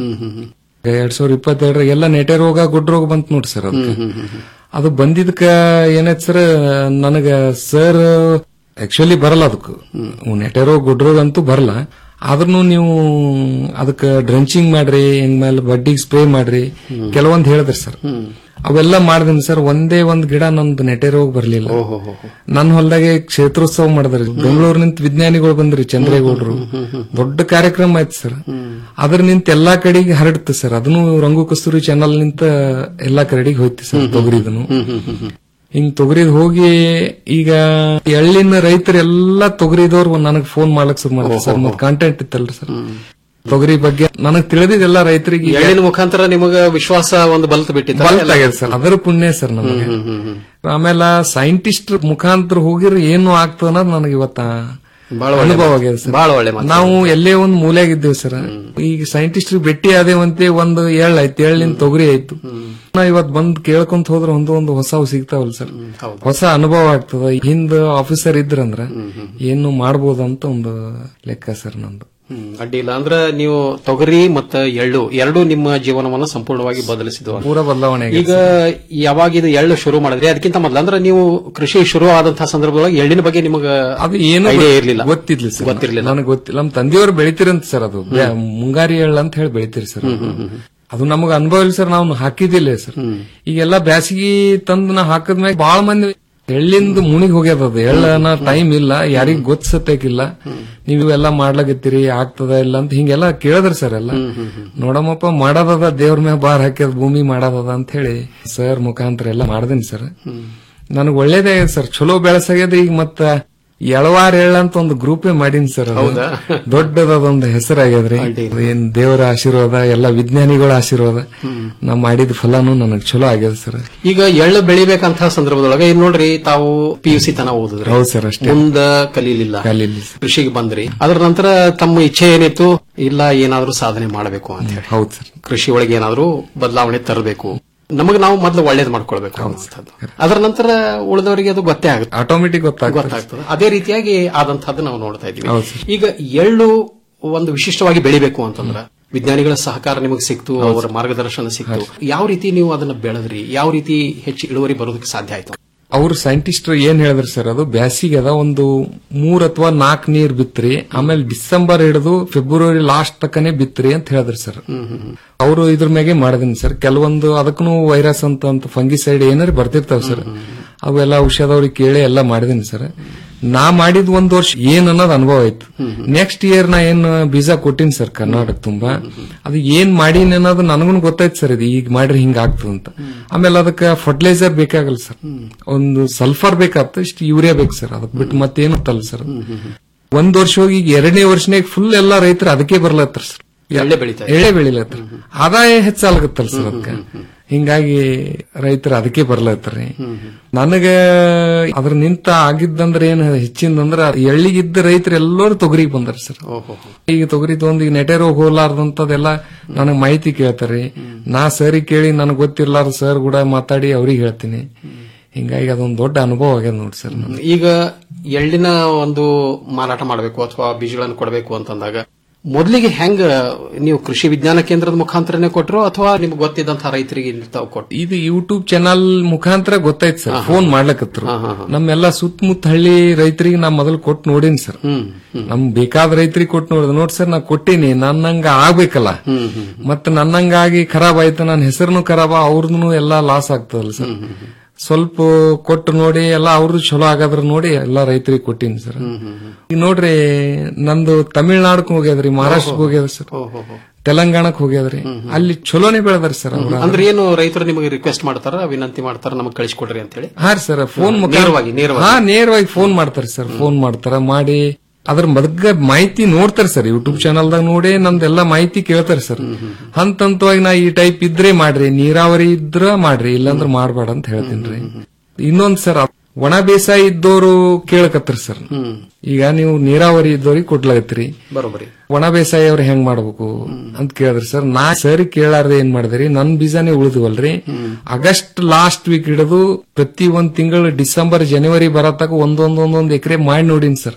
ಎರಡ್ ಸಾವಿರದ ಇಪ್ಪತ್ತೆರಡರ ಎಲ್ಲ ನೆಟೆ ರೋಗ ಗುಡ್ ರೋಗ ಬಂತ್ ನೋಡ್ರಿ ಸರ್ ಅದಕ್ಕೆ ಅದು ಬಂದಿದ್ಕ ಏನಾಯ್ತು ಸರ್ ನನಗ ಸರ್ ಆಕ್ಚುಲಿ ಬರಲ್ಲ ಅದಕ್ಕೆ ನೆಟೆ ರೋಗ ಗುಡ್ ರೋಗ ಅಂತೂ ಬರಲ್ಲ ಆದ್ರೂ ನೀವು ಅದಕ್ಕೆ ಡ್ರಂಚಿಂಗ್ ಮಾಡ್ರಿ ಹೆಂಗ್ ಮೇಲೆ ಬಡ್ಡಿಗೆ ಸ್ಪ್ರೇ ಮಾಡ್ರಿ ಕೆಲವೊಂದ್ ಹೇಳಿದ್ರಿ ಸರ್ ಅವೆಲ್ಲ ಮಾಡಿದೀನಿ ಸರ್ ಒಂದೇ ಒಂದ್ ಗಿಡ ನಂದು ನೆಟೆ ರೋಗ ಬರ್ಲಿಲ್ಲ ನನ್ನ ಹೊಲದಾಗೆ ಕ್ಷೇತ್ರೋತ್ಸವ ಮಾಡಿದ್ರಿ ಬೆಂಗಳೂರಿನಿಂದ ವಿಜ್ಞಾನಿಗಳು ಬಂದ್ರಿ ಚಂದ್ರೇಗೌಡರು ದೊಡ್ಡ ಕಾರ್ಯಕ್ರಮ ಆಯ್ತು ಸರ್ ಅದ್ರ ನಿಂತ ಎಲ್ಲಾ ಕಡೆಗೆ ಹರಡ್ತು ಸರ್ ಅದನ್ನು ರಂಗು ಕಸ್ತೂರಿ ಚಾನಲ್ ನಿಂತ ಎಲ್ಲಾ ಕಡೆಗೆ ಹೋಯ್ತು ಸರ್ ತೊಗರಿದನು ಹಿಂಗ್ ತೊಗರಿದ್ ಹೋಗಿ ಈಗ ಎಳ್ಳಿನ ರೈತರೆಲ್ಲಾ ತೊಗರಿದವ್ರು ನನಗ್ ಫೋನ್ ಮಾಡ್ಲಕ್ ಶುರು ಮಾಡಿದ್ರು ಸರ್ ಮತ್ ಕಾಂಟ್ಯಾಕ್ಟ್ ಇತ್ತಲ್ರಿ ಸರ್ ತೊಗರಿ ಬಗ್ಗೆ ನನಗ್ ತಿಳಿದಿದ್ದೆಲ್ಲ ರೈತರಿಗೆ ಈಗ ಎಳ್ಳಿನ ಮುಖಾಂತರ ನಿಮಗ ವಿಶ್ವಾಸ ಒಂದು ಬಲ್ತ್ ಬಿಟ್ಟಿತ್ತು ಬಲ್ತಾಗ್ಯದ ಸರ್ ಅದರ ಪುಣ್ಯ ಸರ್ ನಮಗೆ ಆಮೇಲೆ ಸೈಂಟಿಸ್ಟ್ ಮುಖಾಂತರ ಹೋಗಿರ್ ಏನು ಆಗ್ತದ ಅನ್ನೋದು ನನಗೆ ಇವತ್ತ ಬಹಳ ಒಳ್ಳೆ ಅನುಭವ ಮಾತು. ಆಗ್ಯದ ಸರ್ ಬಹಳ ಒಳ್ಳೆ ಮಾತು. ನಾವು ಎಲ್ಲೇ ಒಂದ್ ಮೂಲೆಯಾಗಿದ್ದೇವೆ ಸರ್ ಈಗ ಸೈಂಟಿಸ್ಟ್ ಭೇಟಿ ಆದೇವಂತೆ ಒಂದು ಎಳ್ಳು ಆಯ್ತು ಎಳ್ಳಿನ ತೊಗರಿ ಆಯ್ತು ನಾ ಇವತ್ ಬಂದ್ ಕೇಳ್ಕೊಂತ ಹೋದ್ರ ಒಂದು ಒಂದು ಹೊಸ ಸಿಗ್ತಾವಲ್ಲ ಸರ್ ಹೊಸ ಅನುಭವ ಆಗ್ತದ ಹಿಂದ್ ಆಫೀಸರ್ ಇದ್ರಂದ್ರ ಏನು ಮಾಡ್ಬೋದಂತ ಒಂದು ಲೆಕ್ಕ ಸರ್ ನಂದು ಹ್ಮ್, ಅಡ್ಡಿ ಇಲ್ಲ ಅಂದ್ರೆ ನೀವು ತೊಗರಿ ಮತ್ತು ಎಳ್ಳು ಎರಡೂ ನಿಮ್ಮ ಜೀವನವನ್ನು ಸಂಪೂರ್ಣವಾಗಿ ಬದಲಿಸಿದ್ವು ಪೂರ ಬದಲಾವಣೆ ಆಗಿದೆ ಈಗ ಯಾವಾಗ ಇದು ಎಳ್ಳು ಶುರು ಮಾಡಿದ್ರಿ ಅದಕ್ಕಿಂತ ಮೊದಲು ಅಂದ್ರೆ ನೀವು ಕೃಷಿ ಶುರು ಆದಂತಹ ಸಂದರ್ಭದೊಳಗೆ ಎಳ್ಳಿನ ಬಗ್ಗೆ ನಿಮಗೆ ಅದು ಏನು idea ಇರ್ಲಿಲ್ಲ ಗೊತ್ತಿದ್ಲಿ ಸರ್ ಗೊತ್ತಿರ್ಲಿಲ್ಲ ನನಗೆ ಗೊತ್ತಿಲ್ಲ ನಮ್ ತಂದೆಯವರು ಬೆಳಿತೀರಂತ ಸರ್ ಅದು ಬ್ಯಾ- ಮುಂಗಾರಿ ಎಳ್ಳು ಅಂತ ಹೇಳಿ ಬೆಳಿತೀರಿ ಸರ್ ಅದು. ಅದು ನಮಗ ಅನುಭವ ಇಲ್ಲ ಸರ್ ನಾವು ಹಾಕಿದ್ದಿಲ್ಲ ಸರ್ ಈಗೆಲ್ಲ ಬ್ಯಾಸಿಗೆ ತಂದು ನಾ ಹಾಕದ್ಮ್ಯಾಗ ಬಾಳ ಮಂದಿ ಎಳ್ಳಿಂದ ಮುಣಿಗ್ ಹೋಗ್ಯದ ಅದು ಎಳ್ಳನ ಟೈಮ್ ಇಲ್ಲ ಯಾರಿಗ್ ಗೊತ್ತಸತ್ತೇಕಿಲ್ಲ ನೀವು ಇವೆಲ್ಲ ಮಾಡ್ಲಾಗತ್ತೀರಿ ಆಗ್ತದ ಇಲ್ಲ ಅಂತ ಹಿಂಗೆಲ್ಲ ಕೇಳಿದ್ರಿ ಸರ್ ಎಲ್ಲ ನೋಡಮ್ಮಪ್ಪ ಮಾಡದದ ದೇವ್ರ ಮ್ಯಾಗ ಬಾರ್ ಹಾಕ್ಯದ ಭೂಮಿ ಮಾಡದದ ಅಂತ ಹೇಳಿ ಸರ್ ಮುಖಾಂತರ ಎಲ್ಲ ಮಾಡ್ದೇನಿ ಸರ್ ನನಗ್ ಒಳ್ಳೇದೇ ಸರ್ ಚಲೋ ಬೆಳಸಾಗ್ಯದ ಈಗ ಮತ್ತ ಎಳವಾರ ಎಳ್ಳ ಅಂತ ಒಂದು ಗ್ರೂಪೇ ಮಾಡೀನಿ ಸರ್ ಅದು. ಹೌದಾ? ದೊಡ್ಡದೊಂದು ಹೆಸರಾಗ್ಯದ್ರಿ ಏನ್ ದೇವರ ಆಶೀರ್ವಾದ ಎಲ್ಲ ವಿಜ್ಞಾನಿಗಳ ಆಶೀರ್ವಾದ ನಾ ಮಾಡಿದ ಫಲನು ನನಗ್ ಚಲೋ ಆಗ್ಯದ ಸರ್ ಈಗ ಎಳ್ಳು ಬೆಳಿಬೇಕಂತ ಸಂದರ್ಭದೊಳಗೆ ಈಗ ನೋಡ್ರಿ ತಾವು ಪಿ ಯು ಸಿ ತನ ಓದಿದ್ರಿ ಹೌದು ಸರ್ ಅಷ್ಟೇ ಮುಂದ ಕಲೀಲಿಲ್ಲ ಕಲೀಲಿ ಕೃಷಿಗೆ ಬಂದ್ರಿ ಅದರ ನಂತರ ತಮ್ಮ ಇಚ್ಛೆ ಏನಿತ್ತು ಇಲ್ಲ ಏನಾದ್ರೂ ಸಾಧನೆ ಮಾಡಬೇಕು ಅಂತ ಹೇಳಿ ಹೌದು ಸರ್ ಕೃಷಿ ಒಳಗೆ ಏನಾದ್ರೂ ಬದಲಾವಣೆ ತರಬೇಕು ನಮಗೆ ನಾವು ಮೊದಲು ಒಳ್ಳೇದ್ ಮಾಡ್ಕೊಳ್ಬೇಕು ಅನ್ನುವಂಥದ್ದು ಅದರ ನಂತರ ಉಳಿದವರಿಗೆ ಅದು ಗೊತ್ತೇ ಆಗುತ್ತೆ ಆಟೋಮೆಟಿಕ್ ಗೊತ್ತಾಗ್ತದೆ ಗೊತ್ತಾಗ್ತದೆ ಅದೇ ರೀತಿಯಾಗಿ ಆದಂತಹದ್ದು ನಾವು ನೋಡ್ತಾ ಇದ್ದೀವಿ ಹೌದು ಸರ್. ಈಗ ಎಳ್ಳು ಒಂದು ವಿಶಿಷ್ಟವಾಗಿ ಬೆಳಿಬೇಕು ಅಂತಂದ್ರ ವಿಜ್ಞಾನಿಗಳ ಸಹಕಾರ ನಿಮಗೆ ಸಿಕ್ತು ಅವರ ಮಾರ್ಗದರ್ಶನ ಸಿಕ್ತು ಯಾವ ರೀತಿ ನೀವು ಅದನ್ನ ಬೆಳೆದ್ರಿ ಯಾವ ರೀತಿ ಹೆಚ್ಚು ಇಳುವರಿ ಬರೋದಕ್ಕೆ ಸಾಧ್ಯ ಆಯ್ತು ಅವ್ರು ಸೈಂಟಿಸ್ಟ್ ಏನ್ ಹೇಳಿದ್ರು ಸರ್ ಅದು ಬ್ಯಾಸಿಗೆ ಅದ ಒಂದು ಮೂರ್ ಅಥವಾ ನಾಲ್ಕು ನೀರ್ ಬಿತ್ರಿ ಆಮೇಲೆ ಡಿಸೆಂಬರ್ ಹಿಡಿದು ಫೆಬ್ರವರಿ ಲಾಸ್ಟ್ ತಕನೇ ಬಿತ್ರಿ ಅಂತ ಹೇಳಿದ್ರು ಸರ್ ಅವರು ಇದ್ರ ಮ್ಯಾಗೆ ಮಾಡಿದೀನಿ ಸರ್ ಕೆಲವೊಂದು ಅದಕ್ಕೂ ವೈರಸ್ ಅಂತ ಅಂತ ಫಂಗಿಸೈಡ್ ಏನಾರು ಬರ್ತಿರ್ತಾವ ಸರ್ ಅವೆಲ್ಲ ಔಷಧ ಅವ್ರಿಗೆ ಕೇಳಿ ಎಲ್ಲ ಮಾಡಿದೀನಿ ಸರ್ ನಾ ಮಾಡಿದ ಒಂದ್ ವರ್ಷ ಏನ್ ಅನ್ನೋದು ಅನುಭವ ಆಯ್ತು ನೆಕ್ಸ್ಟ್ ಇಯರ್ ನಾ ಏನ್ ಬೀಜ ಕೊಟ್ಟಿನಿ ಸರ್ ಕರ್ನಾಟಕ ತುಂಬಾ ಅದು ಏನ್ ಮಾಡೀನಿ ಅನ್ನೋದು ನನಗೂ ಗೊತ್ತಾಯ್ತು ಸರ್ ಇದು ಈಗ ಮಾಡ್ರಿ ಹಿಂಗ ಆಗ್ತದ ಅಂತ ಆಮೇಲೆ ಅದಕ್ಕೆ ಫರ್ಟಿಲೈಸರ್ ಬೇಕಾಗಲ್ಲ ಸರ್ ಒಂದು ಸಲ್ಫರ್ ಬೇಕಾಗ್ತದೆ ಇಷ್ಟು ಯೂರಿಯಾ ಬೇಕು ಸರ್ ಅದಕ್ಕೆ ಬಿಟ್ಟು ಮತ್ತೇನು ತಲ್ಲ ಸರ್ ಒಂದ್ ವರ್ಷ ಹೋಗಿ ಈಗ ಎರಡನೇ ವರ್ಷನಾಗ ಫುಲ್ ಎಲ್ಲಾ ರೈತರು ಅದಕ್ಕೆ ಬರ್ಲತ್ತಾರ ಸರ್ ಎಳ್ಳೆ ಬೆಳಿತಾ ಎಳೆ ಬೆಳಿಲತ್ತಾರ ಆದಾಯ ಹೆಚ್ಚಾಗತ್ತಲ್ಲ ಸರ್ ಅದಕ್ಕೆ ಹಿಂಗಾಗಿ ರೈತರು ಅದಕ್ಕೆ ಬರ್ಲತ್ರಿ ನನಗ ಅದ್ರ ನಿಂತ ಆಗಿದ್ದಂದ್ರ ಏನ್ ಹೆಚ್ಚಿಂದಂದ್ರ ಎಳ್ಳಿಗಿದ್ದ ರೈತರು ಎಲ್ಲರೂ ತೊಗರಿಗೆ ಬಂದಾರ ಸರ್ ಈಗ ತೊಗರಿ ತಗೊಂಡ್ ಈಗ ನೆಟೆ ರೋಗ ಹೋಲಾರ್ದಂತದೆಲ್ಲ ನನಗ್ ಮಾಹಿತಿ ಕೇಳ್ತಾರ್ರಿ ನಾ ಸರಿ ಕೇಳಿ ನನಗ್ ಗೊತ್ತಿರ್ಲಾರ ಸರ್ ಕೂಡ ಮಾತಾಡಿ ಅವ್ರಿಗೆ ಹೇಳ್ತೀನಿ ಹಿಂಗಾಗಿ ಅದೊಂದ್ ದೊಡ್ಡ ಅನುಭವ ಆಗ್ಯದ ನೋಡಿ ಸರ್ ಈಗ ಎಳ್ಳಿನ ಒಂದು ಮಾರಾಟ ಮಾಡಬೇಕು ಅಥವಾ ಬೀಜಗಳನ್ನು ಕೊಡಬೇಕು ಅಂತಂದಾಗ ಮೊದಲಿಗೆ ಹೆಂಗ ನೀವು ಕೃಷಿ ವಿಜ್ಞಾನ ಕೇಂದ್ರದ ಮುಖಾಂತರನೇ ಕೊಟ್ಟರು ಅಥವಾ ನಿಮ್ಗೆ ಗೊತ್ತಿದ್ದಂತಹ ರೈತರಿಗೆ ಇಲ್ಲಿ ತಾವು ಕೊಟ್ಟು ಇದು ಯೂಟ್ಯೂಬ್ ಚಾನಲ್ ಮುಖಾಂತರ ಗೊತ್ತಾಯ್ತು ಸರ್ ಫೋನ್ ಮಾಡ್ಲಕತ್ರು ನಮ್ಮೆಲ್ಲ ಸುತ್ತಮುತ್ತ ಹಳ್ಳಿ ರೈತರಿಗೆ ನಾ ಮೊದಲು ಕೊಟ್ಟು ನೋಡೀನಿ ಸರ್ ನಮ್ ಬೇಕಾದ ರೈತರಿಗೆ ಕೊಟ್ಟು ನೋಡಿದ ನೋಡ್ ಸರ್ ನಾ ಕೊಟ್ಟೀನಿ ನನ್ನಂಗ ಆಗ್ಬೇಕಲ್ಲ ಮತ್ತ ನನ್ನಂಗಾಗಿ ಖರಾಬ್ ಆಯ್ತು ನನ್ನ ಹೆಸರುನು ಖರಾಬ ಅವ್ರದ್ದು ಎಲ್ಲಾ ಲಾಸ್ ಆಗ್ತದಲ್ಲ ಸರ್ ಸ್ವಲ್ಪ ಕೊಟ್ಟು ನೋಡಿ ಎಲ್ಲ ಅವ್ರದ್ದು ಚಲೋ ಆಗಾದ್ರ ನೋಡಿ ಎಲ್ಲಾ ರೈತರಿಗೆ ಕೊಟ್ಟೀನಿ ಸರ್ ಈಗ ನೋಡ್ರಿ ನಂದು ತಮಿಳ್ನಾಡಕ್ ಹೋಗ್ಯದ್ರಿ ಮಹಾರಾಷ್ಟ್ರಕ್ಕೆ ಹೋಗ್ಯದ ಸರ್ ತೆಲಂಗಾಣಕ್ ಹೋಗ್ಯದ್ರಿ ಅಲ್ಲಿ ಚಲೋನೆ ಬೆಳೆದಾರ ಸರ್ ಅವ್ರ ಅಂದ್ರೆ ಏನು ರೈತರು ನಿಮಗೆ ರಿಕ್ವೆಸ್ಟ್ ಮಾಡ್ತಾರ ವಿನಂತಿ ಮಾಡ್ತಾರ ನಮಗೆ ಕಳಿಸ್ಕೊಡ್ರಿ ಅಂತ ಹೇಳಿ ಹಾ ಸರ್ ಫೋನ್ ನೇರವಾಗಿ, ನೇರವಾಗಿ. ಹಾ ನೇರವಾಗಿ ಫೋನ್ ಮಾಡ್ತಾರೆ ಸರ್ ಫೋನ್ ಮಾಡ್ತಾರ ಮಾಡಿ ಅದ್ರ ಬಗ್ಗೆ ಮಾಹಿತಿ ನೋಡ್ತಾರೆ ಸರ್ ಯೂಟ್ಯೂಬ್ ಚಾನಲ್ದಾಗ ನೋಡಿ ನಮ್ದೆಲ್ಲ ಮಾಹಿತಿ ಕೇಳ್ತಾರೆ ಸರ್ ಹಂತ ಹಂತವಾಗಿ ನಾ ಈ ಟೈಪ್ ಇದ್ರೆ ಮಾಡ್ರಿ ನೀರಾವರಿ ಇದ್ರ ಮಾಡ್ರಿ ಇಲ್ಲಾಂದ್ರ ಮಾಡ್ಬೇಡ ಅಂತ ಹೇಳ್ತೀನಿ ಇನ್ನೊಂದ್ ಸರ್ ಒಣ ಬೇಸಾಯ ಇದ್ದೋರು ಕೇಳಕತ್ರಿ ಸರ್ ಈಗ ನೀವು ನೀರಾವರಿ ಇದ್ದವ್ರಿಗೆ ಕೊಡ್ಲಾಗತ್ರಿ ಬರೋಬರಿ ಒಣ ಬೇಸಾಯ ಅವ್ರು ಹೆಂಗ್ ಮಾಡ್ಬೇಕು ಅಂತ ಕೇಳಿದ್ರಿ ಸರ್ ನಾ ಸರಿ ಕೇಳಾರ್ದೆ ಏನ್ ಮಾಡಿದ್ರಿ ನನ್ ಬೀಜಾನೇ ಉಳಿದ್ವಲ್ರಿ ಆಗಸ್ಟ್ ಲಾಸ್ಟ್ ವೀಕ್ ಹಿಡಿದು ಪ್ರತಿ ಒಂದ್ ತಿಂಗಳು ಡಿಸೆಂಬರ್ ಜನವರಿ ಬರತಕ್ಕ ಒಂದೊಂದ್ ಒಂದೊಂದ್ ಎಕರೆ ಮಾಡಿ ನೋಡಿನ್ ಸರ್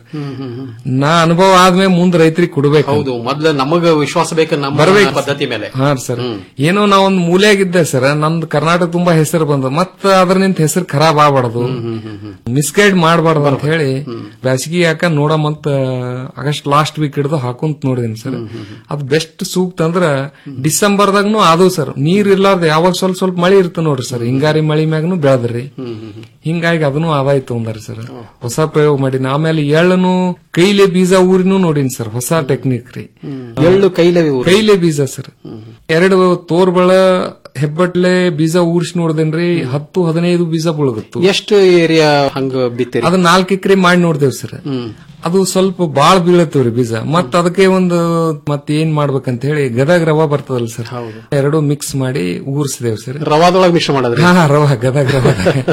ನಾ ಅನುಭವ ಆದ್ಮೇಲೆ ಮುಂದ್ ರೈತರಿಗೆ ಕೊಡ್ಬೇಕು ಹೌದು ಮೊದ್ಲು ನಮಗ ವಿಶ್ವಾಸ ಬೇಕು ನಮ್ಮ ಬರ್ಬೇಕು. ಪದ್ಧತಿ ಮೇಲೆ ಹಾ ಸರ್ ಏನೋ ನಾ ಒಂದ್ ಮೂಲೆಯಾಗಿದ್ದೆ ಸರ್ ನಮ್ದು ಕರ್ನಾಟಕ ತುಂಬಾ ಹೆಸರು ಬಂದ ಮತ್ತ ಅದ್ರ ನಿಂತ ಹೆಸರು ಖರಾಬ್ ಆಗ್ಬಾರ್ದು ಮಿಸ್ಗೈಡ್ ಮಾಡಬಾರ್ದು ಅಂತ ಹೇಳಿ ಬ್ಯಾಸಗಿ ಯಾಕ ನೋಡಮಂತ ಆಗಸ್ಟ್ ಲಾಸ್ಟ್ ವೀಕ್ ಹಿಡಿದು ಹಾಕೊಂತ ನೋಡಿದೀನಿ ಸರ್ ಅದ್ ಬೆಸ್ಟ್ ಸೂಕ್ತ ಅಂದ್ರ ಡಿಸೆಂಬರ್ದಾಗ್ನು ಆದವು ಸರ್ ನೀರ್ ಇರ್ಲಾರ್ದ ಯಾವಾಗ ಸ್ವಲ್ಪ ಸ್ವಲ್ಪ ಮಳಿ ಇರ್ತ ನೋಡ್ರಿ ಸರ್ ಹಿಂಗಾರಿ ಮಳಿ ಮ್ಯಾಗ್ನು ಬೆಳೆದ್ರಿ ಹಿಂಗಾಗಿ ಅದನ್ನು ಆದಾಯ ತಗೊಂಡಾರಿ ಸರ್ ಹೊಸ ಪ್ರಯೋಗ ಮಾಡಿನ ಆಮೇಲೆ ಎಳ್ಳನು ಕೈಲೆ ಬೀಜ ಊರಿನೂ ನೋಡಿನಿ ಸರ್ ಹೊಸ ಟೆಕ್ನಿಕ್ ರೀ ಎಳ್ಳು ಕೈಲೇ ಕೈಲೆ ಬೀಜ ಸರ್ ಎರಡು ತೋರ್ಬಳ ಹೆಬ್ಬಟ್ಲೆ ಬೀಜ ಊರ್ಸಿ ನೋಡ್ದೇನ್ರಿ ಹತ್ತು ಹದಿನೈದು ಬೀಜ ಬೀಳಗತ್ತು ಎಷ್ಟು ಏರಿಯಾ ಹಂಗ ಬಿತ್ತಿರಿ ಅದು ನಾಲ್ಕು ಎಕರೆ ಮಾಡಿ ನೋಡ್ದೇವ್ ಸರ್ ಅದು ಸ್ವಲ್ಪ ಬಾಳ್ ಬೀಳತ್ತವ್ರಿ ಬೀಜ ಮತ್ ಅದಕ್ಕೆ ಒಂದು ಮತ್ ಏನ್ ಮಾಡ್ಬೇಕಂತ ಹೇಳಿ ಗದಗ ರವ ಬರ್ತದಲ್ಲ ಸರ್ ಎರಡು ಮಿಕ್ಸ್ ಮಾಡಿ ಊರ್ಸಿದೇವ್ ಸರ್ ರವಾದೊಳಗೆ ಮಿಶ್ರ ಮಾಡೋದ್ರಿ ಹಾ ರವ ಗದಗ ರವ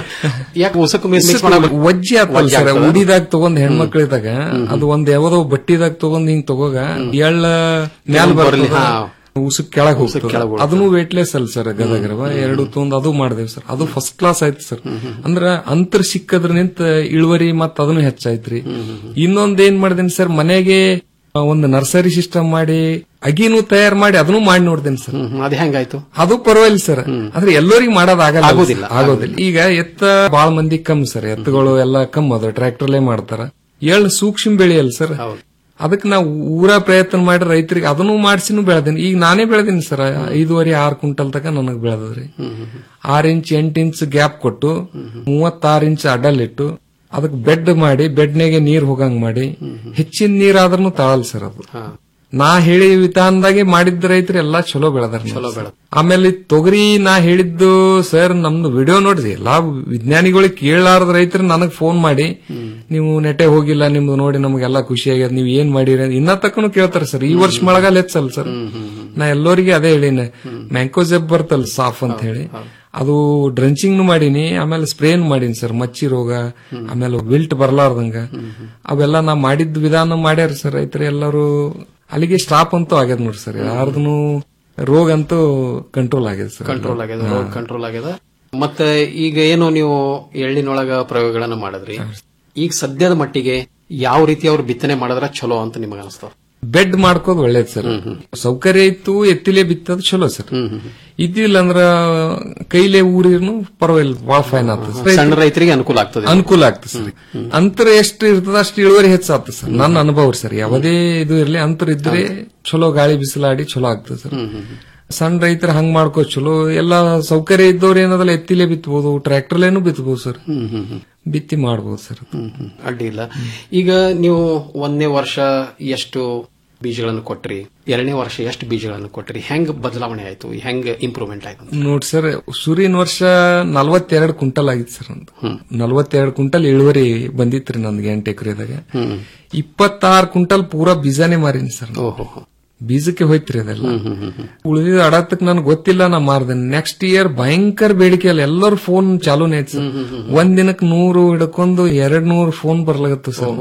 ಯಾಕೆ ಉಸಕ್ ಮಿಕ್ಸ್ ಮಾಡಬೇಕು ವಜ್ಜಿ ಆಗ್ತಲ್ಲ ಸರ್ ಉಡಿದಾಗ ತಗೊಂಡ್ ಹೆಣ್ಮಕ್ಳಿದಾಗ ಅದು ಒಂದ್ ಯಾವ್ದೋ ಬಟ್ಟಿದಾಗ ತಗೊಂಡ್ ಹಿಂಗ್ ತಗೋಗ ಎಳ್ಳ ಮ್ಯಾಲ್ ಬರ್ಲಿ, ಬರ್ತದ ಹಾ. ಉಸುಕ್ ಕೆಳಗ್ ಉಸುಕ್ ಹೋಗ್ತದೆ ಕೆಳಗ್ ಹೋಗ್ತದೆ. ಅದನ್ನು ವೇಟ್ಲೆಸ್ ಅಲ್ಲ ಸರ್ ಗದಗರವ ಎರಡು ತೊಂದ್ ಅದು ಮಾಡಿದೇವ್ ಸರ್ ಅದು ಫಸ್ಟ್ ಕ್ಲಾಸ್ ಆಯ್ತು ಸರ್ ಅಂದ್ರ ಅಂತರ್ ಸಿಕ್ಕದ್ರ ನಿಂತ ಇಳುವರಿ ಮತ್ ಅದನ್ನು ಹೆಚ್ಚಾಯ್ತ್ರಿ ಇನ್ನೊಂದ್ ಏನ್ ಮಾಡಿದೇನಿ ಸರ್ ಮನೆಗೆ ಆ, ಒಂದು ನರ್ಸರಿ ಸಿಸ್ಟಮ್ ಮಾಡಿ ಅಗಿನೂ ತಯಾರು ಮಾಡಿ ಅದನ್ನು ಮಾಡಿ ನೋಡ್ದೇನಿ ಸರ್ ಅದ್ ಹೆಂಗಾಯ್ತು ಅದು ಪರವಾಗಿಲ್ಲ ಸರ್ ಆದ್ರೆ ಎಲ್ಲರಿಗೂ ಮಾಡೋದ್ ಆಗಲ್ಲ ಆಗೋದಿಲ್ಲ. ಆಗೋದಿಲ್ಲ ಈಗ ಎತ್ತ ಬಾಳ ಮಂದಿ ಕಮ್ಮಿ ಸರ್ ಎತ್ತುಗಳು ಎಲ್ಲ ಕಮ್ಮಿ ಅದ ಟ್ರ್ಯಾಕ್ಟರ್ಲೇ ಮಾಡ್ತಾರ ಎಳ್ಳು ಸೂಕ್ಷ್ಮ ಬೆಳೆಯಲ್ಲ ಸರ್ ಅದಕ್ಕೆ ನಾವು ಊರ ಪ್ರಯತ್ನ ಮಾಡಿ ರೈತರಿಗೆ ಅದನ್ನು ಮಾಡಿಸಿನೂ ಬೆಳೆದೀನಿ ಈಗ ನಾನೇ ಬೆಳೆದೀನಿ ಸರ್ ಐದೂವರೆ ಆರು ಕ್ವಿಂಟಲ್ ತಕ ನನಗ್ ಬೆಳೆದ್ರಿ ಆರ್ ಇಂಚ್ ಎಂಟ್ ಇಂಚ್ ಗ್ಯಾಪ್ ಕೊಟ್ಟು ಮೂವತ್ತಾರು ಇಂಚ್ ಅಡ್ಡಲಿಟ್ಟು ಅದಕ್ಕೆ ಬೆಡ್ ಮಾಡಿ ಬೆಡ್ನಾಗೆ ನೀರ್ ಹೋಗಂಗ್ ಮಾಡಿ ಹೆಚ್ಚಿನ ನೀರಾದ್ರೂ ತಾಳಲ್ ಸರ್ ಅದು ನಾ ಹೇಳಿ ವಿಧಾನದಾಗೆ ಮಾಡಿದ್ದ ರೈತರು ಎಲ್ಲಾ ಚಲೋ ಬೆಳೆದಾರ ಚಲೋ ಬೆಳೆದ ಆಮೇಲೆ ಈ ತೊಗರಿ ನಾ ಹೇಳಿದ್ದು ಸರ್ ನಮ್ದು ವಿಡಿಯೋ ನೋಡ್ರಿ ಎಲ್ಲಾ ವಿಜ್ಞಾನಿಗಳಿಗೆ ಕೇಳಾರದ ರೈತರು ನನಗ್ ಫೋನ್ ಮಾಡಿ ನೀವು ನೆಟೆ ಹೋಗಿಲ್ಲ ನಿಮ್ದು ನೋಡಿ ನಮಗೆಲ್ಲ ಖುಷಿ ಆಗ್ಯದ ನೀವ್ ಏನ್ ಮಾಡಿರಿ ಅಂತ ಇನ್ನ ತಕ್ಕನು ಕೇಳ್ತಾರ ಸರ್ ಈ ವರ್ಷ ಮಳೆಗಾಲ ಹೆಚ್ಚಲ್ಲ ಸರ್ ನಾ ಎಲ್ಲರಿಗೆ ಅದೇ ಹೇಳಿನ ಮ್ಯಾಂಕೋಜೆಬ್ ಬರ್ತಲ್ಲ ಸಾಫ್ ಅಂತ ಹೇಳಿ ಅದು ಡ್ರಂಚಿಂಗ್ ಮಾಡೀನಿ ಆಮೇಲೆ ಸ್ಪ್ರೇನ್ ಮಾಡೀನಿ ಸರ್ ಮಚ್ಚಿ ರೋಗ ಆಮೇಲೆ ವಿಲ್ಟ್ ಬರ್ಲಾರ್ದಂಗ ಅವೆಲ್ಲ ನಾ ಮಾಡಿದ ವಿಧಾನ ಮಾಡ್ಯಾರ ಸರ್ ರೈತರು ಎಲ್ಲರೂ ಅಲ್ಲಿಗೆ ಸ್ಟಾಪ್ ಅಂತೂ ಆಗ್ಯದ ನೋಡ್ರಿ ಸರ್ ಯಾರ್ದು ರೋಗ ಅಂತೂ ಕಂಟ್ರೋಲ್ ಆಗ್ಯದ ಸರ್ ಕಂಟ್ರೋಲ್ ಆಗ್ಯದ ರೋಗ ಕಂಟ್ರೋಲ್ ಆಗ್ಯದ ಮತ್ತೆ ಈಗ ಏನು ನೀವು ಎಳ್ಳಿನೊಳಗ ಪ್ರಯೋಗಗಳನ್ನ ಮಾಡಿದ್ರಿ ಈಗ ಸದ್ಯದ ಮಟ್ಟಿಗೆ ಯಾವ ರೀತಿ ಅವ್ರು ಬಿತ್ತನೆ ಮಾಡಿದ್ರ ಚಲೋ ಅಂತ ನಿಮಗೆ ಅನಿಸ್ತಾವ ಬೆಡ್ ಮಾಡ್ಕೋದ್ ಒಳ್ಳೇದ್ ಸರ್ ಸೌಕರ್ಯ ಇತ್ತು ಎತ್ತಿಲೆ ಬಿತ್ತದ ಚಲೋ ಸರ್ ಇದ್ದಿಲ್ಲ ಅಂದ್ರ ಕೈಲೇ ಊರಿರ್ನು ಪರವಾಗಿಲ್ಲ ಬಾಳ ಫೈನ್ ಆಗ್ತದೆ ಸಣ್ಣ ರೈತರಿಗೆ ಅನುಕೂಲ ಆಗ್ತದೆ ಅನುಕೂಲ ಆಗ್ತದೆ ಸರ್ ಅಂತರ ಎಷ್ಟು ಇರ್ತದ ಅಷ್ಟು ಇಳುವರಿ ಹೆಚ್ಚಾಗ್ತದೆ ಸರ್ ನನ್ನ ಅನುಭವ ರೀ ಸರ್ ಯಾವುದೇ ಇದು ಇರ್ಲಿ ಅಂತರ ಇದ್ರೆ ಚಲೋ ಗಾಳಿ ಬಿಸಿಲಾಡಿ ಚಲೋ ಆಗ್ತದೆ ಸರ್ ಸಣ್ಣ ರೈತರ ಹಂಗ್ ಮಾಡ್ಕೋ ಚಲೋ ಎಲ್ಲಾ ಸೌಕರ್ಯ ಇದ್ದವ್ರು ಏನದಲ್ಲ ಎತ್ತಿಲೆ ಬಿತ್ತಬಹುದು ಟ್ರ್ಯಾಕ್ಟರ್ಲೇನು ಬಿತ್ತಬಹುದು ಸರ್ ಬಿತ್ತಿ ಮಾಡಬಹುದು ಸರ್ ಅಡ್ಡಿ ಇಲ್ಲ ಈಗ ನೀವು ಒಂದನೇ ವರ್ಷ ಎಷ್ಟು ಬೀಜಗಳನ್ನು ಕೊಟ್ರಿ ಎರಡನೇ ವರ್ಷ ಎಷ್ಟು ಬೀಜಗಳನ್ನು ಕೊಟ್ರಿ ಹೆಂಗ್ ಬದಲಾವಣೆ ಆಯ್ತು ಹೆಂಗ್ ಇಂಪ್ರೂವ್ಮೆಂಟ್ ಆಯ್ತು ನೋಡ್ ಸರ್ ಸುರಿನ ವರ್ಷ ನಲ್ವತ್ತೆರಡು ಕುಂಟಲ್ ಆಗಿತ್ತು ಸರ್ ನಂದು ನಲ್ವತ್ತೆರಡು ಕುಂಟಲ್ ಇಳುವರಿ ಬಂದಿತ್ರಿ ನನ್ಗೆ ಎಂಟು ಎಕರೆದಾಗ ಇಪ್ಪತ್ತಾರು ಕುಂಟಲ್ ಪೂರಾ ಬೀಜಾನೇ ಮಾರಿನಿ ಸರ್ ಬೀಜಕ್ಕೆ ಹೋಯ್ತ್ರಿ ಅದೆಲ್ಲ ಉಳಿದಿದ ಅಡತಕ್ ನನ್ಗೆ ಗೊತ್ತಿಲ್ಲ ನಾ ಮಾರ್ದೆ ನೆಕ್ಸ್ಟ್ ಇಯರ್ ಭಯಂಕರ ಬೇಡಿಕೆ ಅಲ್ಲ ಎಲ್ಲರೂ ಫೋನ್ ಚಾಲೂನೇ ಐತಿ ಸರ್ ಒಂದ್ ದಿನಕ್ಕೆ ನೂರು ಹಿಡ್ಕೊಂಡು ಎರಡ್ ನೂರು ಫೋನ್ ಬರ್ಲಾಗತ್ತ ಸರ್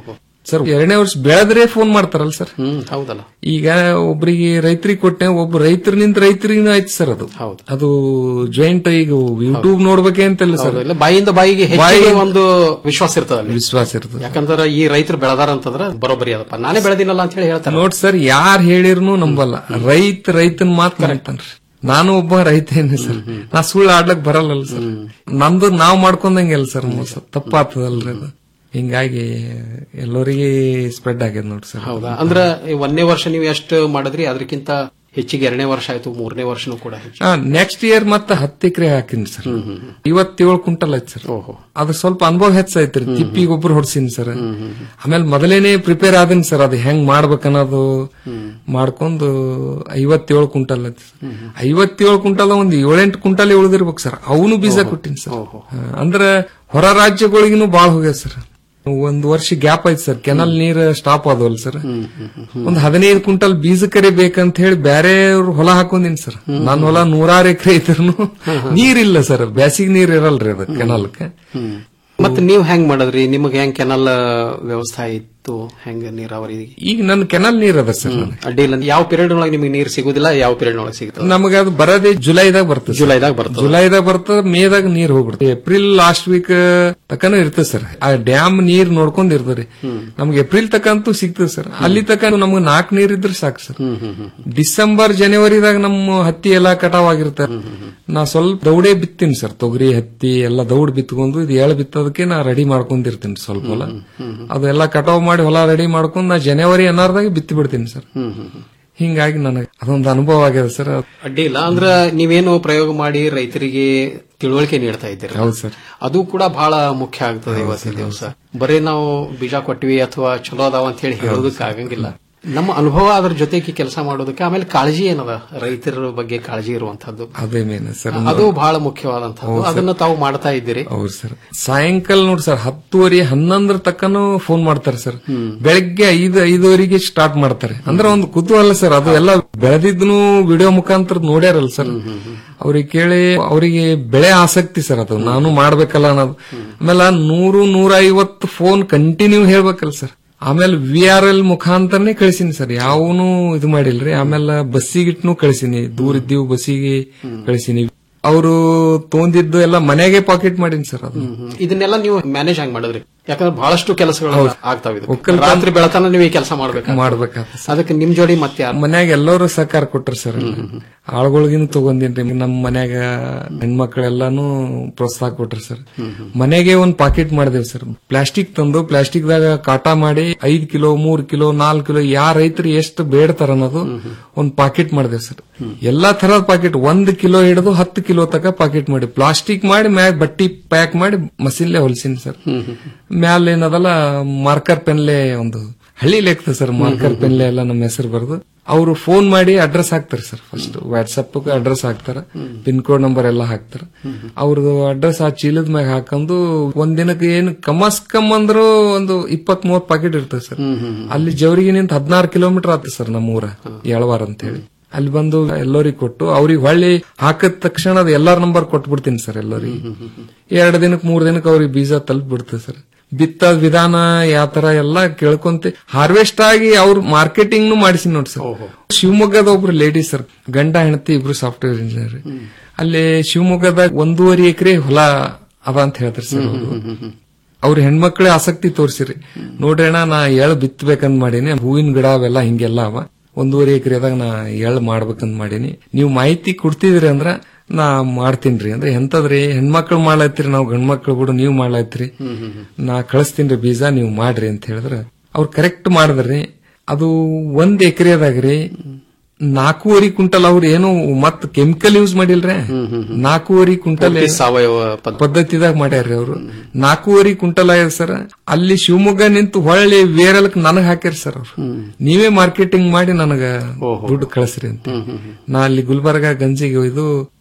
ಸರ್ ಎರಡನೇ ವರ್ಷ ಬೆಳೆದ್ರೆ ಫೋನ್ ಮಾಡ್ತಾರಲ್ಲ ಸರ್ ಹ್ಮ್ ಹೌದಲ್ಲ ಈಗ ಒಬ್ರಿಗೆ ರೈತರಿಗೆ ಕೊಟ್ಟೆ ಒಬ್ಬ ರೈತರಿನಿಂದ ರೈತರಿಗೂ ಆಯ್ತು ಸರ್ ಅದು ಅದು ಜಾಯಿಂಟ್ ಈಗ ಯೂಟ್ಯೂಬ್ ನೋಡ್ಬೇಕೆ ಅಂತಿಲ್ಲ ಸರ್ ಇಲ್ಲ ಬಾಯಿಂದ ಬಾಯಿಗೆ ಹೆಚ್ಚಿಗೆ ಬಾಯಿಗೆ ಒಂದು ವಿಶ್ವಾಸ ಇರ್ತದೆ ವಿಶ್ವಾಸ ಇರ್ತದೆ ಯಾಕಂದ್ರೆ ಈ ರೈತರು ಬೆಳೆದಾರ ಅಂತಂದ್ರೆ ಬರೋಬ್ಬರಿ ಅದಪ್ಪ ನಾನೇ ಬೆಳೆದಿನಲ್ಲ ಅಂತ ಹೇಳಿ ಹೇಳ್ತಾರೆ ನೋಡ್ ಸರ್ ಯಾರ್ ಹೇಳಿರ್ನು ನಂಬಲ್ಲ ರೈತ ರೈತನ ಮಾತ್ ಕರೆಕ್ಟನ್ರಿ ನಾನು ಒಬ್ಬ ರೈತ ಏನಿ ಸರ್ ನಾ ಸುಳ್ಳು ಆಡ್ಲಕ್ ಬರಲ್ಲಲ್ಲ ಸರ್ ನಮ್ದು ನಾವ್ ಮಾಡ್ಕೊಂಡಂಗೆಲ್ಲ ಸರ್ ಮೋಸ ತಪ್ಪಾಗ್ತದಲ್ರಿ ಅದು ಹಿಂಗಾಗಿ ಎಲ್ಲರಿಗೆ ಸ್ಪ್ರೆಡ್ ಆಗ್ಯದ ನೋಡ್ರಿ ಸರ್ ಹೌದಾ ಅಂದ್ರೆ ಈ ಒಂದನೇ ವರ್ಷ ನೀವು ಎಷ್ಟು ಮಾಡಿದ್ರಿ ಅದಕ್ಕಿಂತ ಹೆಚ್ಚಿಗೆ ಎರಡನೇ ವರ್ಷ ಆಯ್ತು ಮೂರನೇ ವರ್ಷನೂ ಕೂಡ ಹೆಚ್ಚು ನೆಕ್ಸ್ಟ್ ಇಯರ್ ಮತ್ತೆ ಹತ್ತು ಎಕರೆ ಹಾಕಿನಿ ಸರ್ ಇವತ್ತೇಳು ಕುಂಟಲ್ ಐತಿ ಸರ್ ಅದು ಸ್ವಲ್ಪ ಅನುಭವ ಹೆಚ್ಚೈತ್ರಿ ತಿಪ್ಪಿ ಗೊಬ್ಬರ ಹೊಡ್ಸಿನಿ ಸರ್ ಆಮೇಲೆ ಮೊದಲೇನೆ ಪ್ರಿಪೇರ್ ಆದಿನಿ ಸರ್ ಅದು ಹೆಂಗ್ ಮಾಡ್ಬೇಕನ್ನೋದು ಮಾಡ್ಕೊಂಡು ಐವತ್ತೇಳು ಕುಂಟಲ್ ಐತಿ ಐವತ್ತೇಳು ಕುಂಟಲ್ ಒಂದ್ ಏಳೆಂಟು ಕುಂಟಲ್ ಉಳಿದಿರ್ಬೇಕು ಸರ್ ಅವನು ಬೀಜ ಕೊಟ್ಟಿನಿ ಸರ್ ಹಾ, ಅಂದ್ರ ಹೊರ ರಾಜ್ಯಗಳಿಗೂ ಬಾಳ ಹೋಗ್ಯದ ಸರ್ ಒಂದ್ ವರ್ಷ ಗ್ಯಾಪ್ ಐತಿ ಸರ್ ಕೆನಲ್ ನೀರ್ ಸ್ಟಾಪ್ ಆದವಲ್ ಸರ್ ಒಂದ್ ಹದಿನೈದು ಕುಂಟಲ್ ಬೀಜಕರೆ ಬೇಕಂತ ಹೇಳಿ ಬೇರೆ ಹೊಲ ಹಾಕೊಂಡಿನಿ ಸರ್ ನನ್ನ ಹೊಲ ನೂರಾರು ಎಕರೆ ಇದ್ರು ನೀರಿಲ್ಲ ಸರ್ ಬ್ಯಾಸಿಗೆ ನೀರ್ ಇರಲ್ರಿ ಅದು ಕೆನಲ್ಕ್ಕೆ ಮತ್ತೆ ನೀವು ಹೆಂಗ್ ಮಾಡಿದ್ರಿ ನಿಮಗೆ ಹೆಂಗ್ ಕೆನಲ್ ವ್ಯವಸ್ಥೆ ಇತ್ತು ಹೆಂಗ ನೀರಾವರಿ ಈಗ ನನ್ನ ಕೆನಲ್ ನೀರ್ ಅದ ಸರ್ ಅಡ್ಡಿ ಇಲ್ಲ ಯಾವ ಪೀರಿಯಡ್ ಒಳಗೆ ನಿಮಗೆ ನೀರು ಸಿಗುದಿಲ್ಲ ಯಾವ ಪೀರಿಯಡ್ ಒಳಗೆ ಸಿಗ್ತದೆ ನಮಗ ಅದು ಬರೋದೇ ಜುಲೈದಾಗ ಬರ್ತದೆ ಜುಲೈದಾಗ ಬರ್ತದೆ ಜುಲೈದಾಗ ಬರ್ತದ ಮೇದಾಗ ನೀರ್ ಹೋಗ್ಬಿಡ್ತದೆ ಏಪ್ರಿಲ್ ಲಾಸ್ಟ್ ವೀಕ್ ತಕನ ಇರ್ತದೆ ಸರ್ ಆ ಡ್ಯಾಮ್ ನೀರ್ ನೋಡ್ಕೊಂಡ್ ಇರ್ತದೆ ನಮ್ಗೆ ಏಪ್ರಿಲ್ ತಕ ಅಂತೂ ಸಿಗ್ತದೆ ಸರ್ ಅಲ್ಲಿ ತಕ ನಮ್ಗೆ ನಾಲ್ಕು ನೀರ್ ಇದ್ರೆ ಸಾಕು ಸರ್ ಡಿಸೆಂಬರ್ ಜನವರಿದಾಗ ನಮ್ಮ ಹತ್ತಿ ಎಲ್ಲಾ ಕಟಾವ್ ಆಗಿರ್ತಾರೆ ನಾ ಸ್ವಲ್ಪ ದೌಡೆ ಬಿತ್ತೀನಿ ಸರ್ ತೊಗರಿ ಹತ್ತಿ ಎಲ್ಲ ದೌಡ್ ಬಿತ್ಕೊಂಡು ಇದು ಎಳ್ ಬಿತ್ತೋದಕ್ಕೆ ನಾ ರೆಡಿ ಮಾಡ್ಕೊಂಡಿರ್ತೀನಿ ಸ್ವಲ್ಪ ಹೊಲ ಅದೆಲ್ಲ ಕಟಾವ್ ಮಾಡಿ ಹೊಲ ರೆಡಿ ಮಾಡ್ಕೊಂಡು ನಾ ಜನವರಿ ಅನ್ನಾರ್ದಾಗ ಬಿತ್ತಿ ಬಿಡ್ತೀನಿ ಸರ್ ಹಿಂಗಾಗಿ ನನಗೆ ಅದೊಂದು ಅನುಭವ ಆಗ್ಯದ ಸರ್ ಅಡ್ಡಿ ಇಲ್ಲ ಅಂದ್ರ ನೀವೇನು ಪ್ರಯೋಗ ಮಾಡಿ ರೈತರಿಗೆ ತಿಳುವಳಿಕೆ ನೀಡ್ತಾ ಇದ್ದೀರಿ ಹೌದು ಸರ್ ಅದು ಕೂಡ ಬಹಳ ಮುಖ್ಯ ಆಗ್ತದೆ ಇವತ್ತಿನ ದಿವಸ ಬರೀ ನಾವು ಬೀಜ ಕೊಟ್ವಿ ಅಥವಾ ಚಲೋ ಅದಾವ ಅಂತ ಹೇಳಿ ಹೇಳೋದಕ್ಕೆ ಆಗಂಗಿಲ್ಲ ನಮ್ಮ ಅನುಭವ ಅದ್ರ ಜೊತೆಗೆ ಕೆಲಸ ಮಾಡೋದಕ್ಕೆ ಆಮೇಲೆ ಕಾಳಜಿ ಏನದ ರೈತರ ಬಗ್ಗೆ ಕಾಳಜಿ ಇರುವಂತದ್ದು ಅದೇ ಮೇನ್ ಸರ್ ಅದು ಬಹಳ ಮುಖ್ಯವಾದಂತದ್ದು ಹೌದು ಸರ್. ಅದನ್ನ ತಾವು ಮಾಡ್ತಾ ಇದ್ದೀರಿ ಹೌದು ಸರ್ ಸಾಯಂಕಾಲ ನೋಡಿ ಸರ್ ಹತ್ತುವರೆ ಹನ್ನೊಂದರ ತಕ್ಕನು ಫೋನ್ ಮಾಡ್ತಾರೆ ಸರ್ ಬೆಳಗ್ಗೆ ಐದು ಐದುವರೆಗೆ ಸ್ಟಾರ್ಟ್ ಮಾಡ್ತಾರೆ ಅಂದ್ರೆ ಒಂದು ಕುತೂಹಲ ಸರ್ ಅದು ಎಲ್ಲ ಬೆಳೆದಿದ್ನು ವಿಡಿಯೋ ಮುಖಾಂತರ ನೋಡ್ಯಾರಲ್ಲ ಸರ್ ಅವ್ರಿಗೆ ಕೇಳಿ ಅವರಿಗೆ ಬೆಳೆ ಆಸಕ್ತಿ ಸರ್ ಅದು ನಾನು ಮಾಡ್ಬೇಕಲ್ಲ ಅನ್ನೋದು ಆಮೇಲೆ ನೂರು ನೂರ ಐವತ್ತು ಫೋನ್ ಕಂಟಿನ್ಯೂ ಹೇಳ್ಬೇಕಲ್ಲ ಸರ್ ಆಮೇಲೆ ವಿ ಆರ್ ಎಲ್ ಮುಖಾಂತರನೇ ಕಳಿಸಿನಿ ಸರ್ ಯಾವನು ಇದು ಮಾಡಿಲ್ರಿ ಆಮೇಲೆ ಬಸ್ಸಿಗಿಟ್ನು ಕಳಿಸಿನಿ ದೂರ ಇದ್ದೀವಿ ಬಸ್ಸಿಗೆ ಕಳಿಸಿನಿ ಅವರು ತೊಂದಿದ್ದು ಎಲ್ಲ ಮನೆಗೆ ಪಾಕೆಟ್ ಮಾಡೀನಿ ಸರ್ ಅದು ಇದನ್ನೆಲ್ಲ ನೀವು ಮ್ಯಾನೇಜ್ ಹೆಂಗ್ ಮಾಡಿದ್ರಿ ಯಾಕಂದ್ರೆ ಬಹಳಷ್ಟು ಕೆಲಸಗಳು ಹೌದು. ಆಗ್ತಾವ ಇದು. ಒಕ್ಕಲ್ತನ- ರಾತ್ರಿ ಬೆಳತನ ನೀವು ಈ ಕೆಲಸ ಮಾಡ್ಬೇಕು ಮಾಡ್ಬೇಕಾಗ್ತದೆ ಅದಕ್ಕೆ ನಿಮ್ ಜೋಡಿ ಮತ್ತೆ ಯಾರು ಮನ್ಯಾಗ ಎಲ್ಲರೂ ಸಹಕಾರ ಕೊಟ್ರು ಸರ್ ಆಳ್ಗಳಿಗಿನ ತಗೊಂಡಿನ್ರಿ ನಮ್ಮ ಮನ್ಯಾಗ ಹೆಣ್ಮಕ್ಳೆಲ್ಲಾನು ಪ್ರೋತ್ಸಾಹ ಕೊಟ್ರು ಸರ್ ಮನೆಗೆ ಒಂದ್ ಪಾಕೆಟ್ ಮಾಡಿದೇವ್ ಸರ್ ಪ್ಲಾಸ್ಟಿಕ್ ತಂದು ಪ್ಲಾಸ್ಟಿಕ್ ದಾಗ ಕಾಟಾ ಮಾಡಿ ಐದ್ ಕಿಲೋ ಮೂರ್ ಕಿಲೋ ನಾಲ್ಕು ಕಿಲೋ ಯಾರ ರೈತರು ಎಷ್ಟು ಬೇಡ್ತಾರ ಅನ್ನೋದು ಒಂದ್ ಪಾಕೆಟ್ ಮಾಡಿದೇವ್ ಸರ್ ಎಲ್ಲಾ ತರದ ಪಾಕೆಟ್ ಒಂದ್ ಕಿಲೋ ಹಿಡಿದು ಹತ್ತು ಕಿಲೋ ತಕ ಪಾಕೆಟ್ ಮಾಡಿ ಪ್ಲಾಸ್ಟಿಕ್ ಮಾಡಿ ಮ್ಯಾಗ ಬಟ್ಟಿ ಪ್ಯಾಕ್ ಮಾಡಿ ಮಷಿನ್ಲೆ ಹೊಲ್ಸಿನಿ ಸರ್ ಮ್ಯಾಲ ಏನದಲ್ಲ ಮಾರ್ಕರ್ ಪೆನ್ಲೆ ಒಂದು ಹಳ್ಳಿ ಲೆಕ್ಕ ಸರ್ ಮಾರ್ಕರ್ ಪೆನ್ಲೆ ಎಲ್ಲ ನಮ್ಮ ಹೆಸರು ಬರೆದು ಅವರು ಫೋನ್ ಮಾಡಿ ಅಡ್ರೆಸ್ ಹಾಕ್ತಾರೆ ಸರ್ ಫಸ್ಟ್ ವಾಟ್ಸಪ್ ಅಡ್ರೆಸ್ ಹಾಕ್ತಾರ ಪಿನ್ ಕೋಡ್ ನಂಬರ್ ಎಲ್ಲ ಹಾಕ್ತಾರ ಅವ್ರದ್ದು ಅಡ್ರೆಸ್ ಆ ಚೀಲದ ಮ್ಯಾಗ ಹಾಕೊಂಡು ಒಂದ್ ದಿನಕ್ಕೆ ಏನು ಕಮಸ್ ಕಮ್ ಅಂದ್ರು ಒಂದು ಇಪ್ಪತ್ ಮೂವತ್ ಪಾಕೆಟ್ ಇರ್ತದೆ ಸರ್ ಅಲ್ಲಿ ಜವರಿಗೆ ನಿಂತ ಹದಿನಾರು ಕಿಲೋಮೀಟರ್ ಆಗ್ತದೆ ಸರ್ ನಮ್ಮ ಊರ ಯಳವಾರ ಅಂತ ಹೇಳಿ ಅಲ್ಲಿ ಬಂದು ಎಲ್ಲರಿಗೆ ಕೊಟ್ಟು ಅವ್ರಿಗೆ ಹೊಳ್ಳಿ ಹಾಕಿದ ತಕ್ಷಣ ಅದು ಎಲ್ಲಾರ ನಂಬರ್ ಕೊಟ್ಬಿಡ್ತೀನಿ ಸರ್ ಎಲ್ಲರಿಗೆ ಎರಡು ದಿನಕ್ಕೆ ಮೂರ್ ದಿನಕ್ಕೆ ಅವ್ರಿಗೆ ಬೀಜ ತಲುಪ್ ಬಿಡ್ತದೆ ಸರ್ ಬಿತ್ತ ವಿಧಾನ ಯಾವ ತರ ಎಲ್ಲ ಕೇಳ್ಕೊಂತ ಹಾರ್ವೆಸ್ಟ್ ಆಗಿ ಅವ್ರ ಮಾರ್ಕೆಟಿಂಗ್ ಮಾಡಿಸಿ ನೋಡಿ ಸರ್ ಶಿವಮೊಗ್ಗದ ಒಬ್ರು ಲೇಡಿ ಸರ್ ಗಂಡ ಹೆಂಡತಿ ಇಬ್ರು ಸಾಫ್ಟ್ವೇರ್ ಇಂಜಿನಿಯರ್ ಅಲ್ಲಿ ಶಿವಮೊಗ್ಗದ ಒಂದೂವರೆ ಎಕರೆ ಹೊಲ ಅದ ಅಂತ ಹೇಳ್ತಾರೆ ಸರ್ ಅವ್ರು. ಅವ್ರ ಹೆಣ್ಮಕ್ಳೇ ಆಸಕ್ತಿ ತೋರಿಸಿರಿ ನೋಡ್ರಿ ಅಣ್ಣ ನಾ ಎಳ್ ಬಿತ್ತಬೇಕಂತ ಮಾಡೀನಿ ಹೂವಿನ ಗಿಡ ಅವೆಲ್ಲ ಹಿಂಗೆಲ್ಲ ಅವ ಒಂದೂವರೆ ಎಕರೆದಾಗ ನಾ ಎಳ್ ಮಾಡ್ಬೇಕಂತ ಮಾಡೀನಿ ನೀವು ಮಾಹಿತಿ ಕೊಡ್ತಿದ್ರಿ ಅಂದ್ರ ನಾ ಮಾಡ್ತೀನ್ರಿ ಅಂದ್ರೆ ಎಂತದ್ರಿ ಹೆಣ್ಮಕ್ಳು ಮಾಡ್ಲತ್ತೀರಿ ನಾವು ಗಂಡ್ಮಕ್ಳು ಬಿಡು ನೀವು ಮಾಡ್ಲತ್ತೀರಿ ನಾ ಕಳಿಸ್ತೀನ್ರಿ ಬೀಜ ನೀವು ಮಾಡ್ರಿ ಅಂತ ಹೇಳಿದ್ರ ಅವ್ರು ಕರೆಕ್ಟ್ ಮಾಡಿದ್ರಿ ಅದು ಒಂದ್ ಎಕರೆದಾಗ್ರಿ ನಾಲ್ಕೂವರೆ ಕುಂಟಲ್ ಅವ್ರು ಏನು ಮತ್ ಕೆಮಿಕಲ್ ಯೂಸ್ ಮಾಡಿಲ್ರಿ ನಾಲ್ಕೂವರೆ ಕುಂಟಲ್ ಪೂರ್ತಿ ಸಾವಯವ ಪದ್ಧತಿ. ಪದ್ಧತಿದಾಗ ಮಾಡ್ಯಾರ್ರಿ ಅವರು ನಾಲ್ಕೂವರೆ ಕುಂಟಲ್ ಆಗ್ಯದ ಸರ್ ಅಲ್ಲಿ ಶಿವಮೊಗ್ಗ ನಿಂತು ಹೊಳ್ಳಿ ವೇರಲ್ಕ್ ನನಗ್ ಹಾಕ್ಯಾರ ಸರ್ ಅವ್ರು ನೀವೇ ಮಾರ್ಕೆಟಿಂಗ್ ಮಾಡಿ ನನಗ ದುಡ್ಡು ಕಳಿಸ್ರಿ ಅಂತ ನಾ ಅಲ್ಲಿ ಗುಲ್ಬರ್ಗ ಗಂಜಿಗೆ ಒಯ್ದು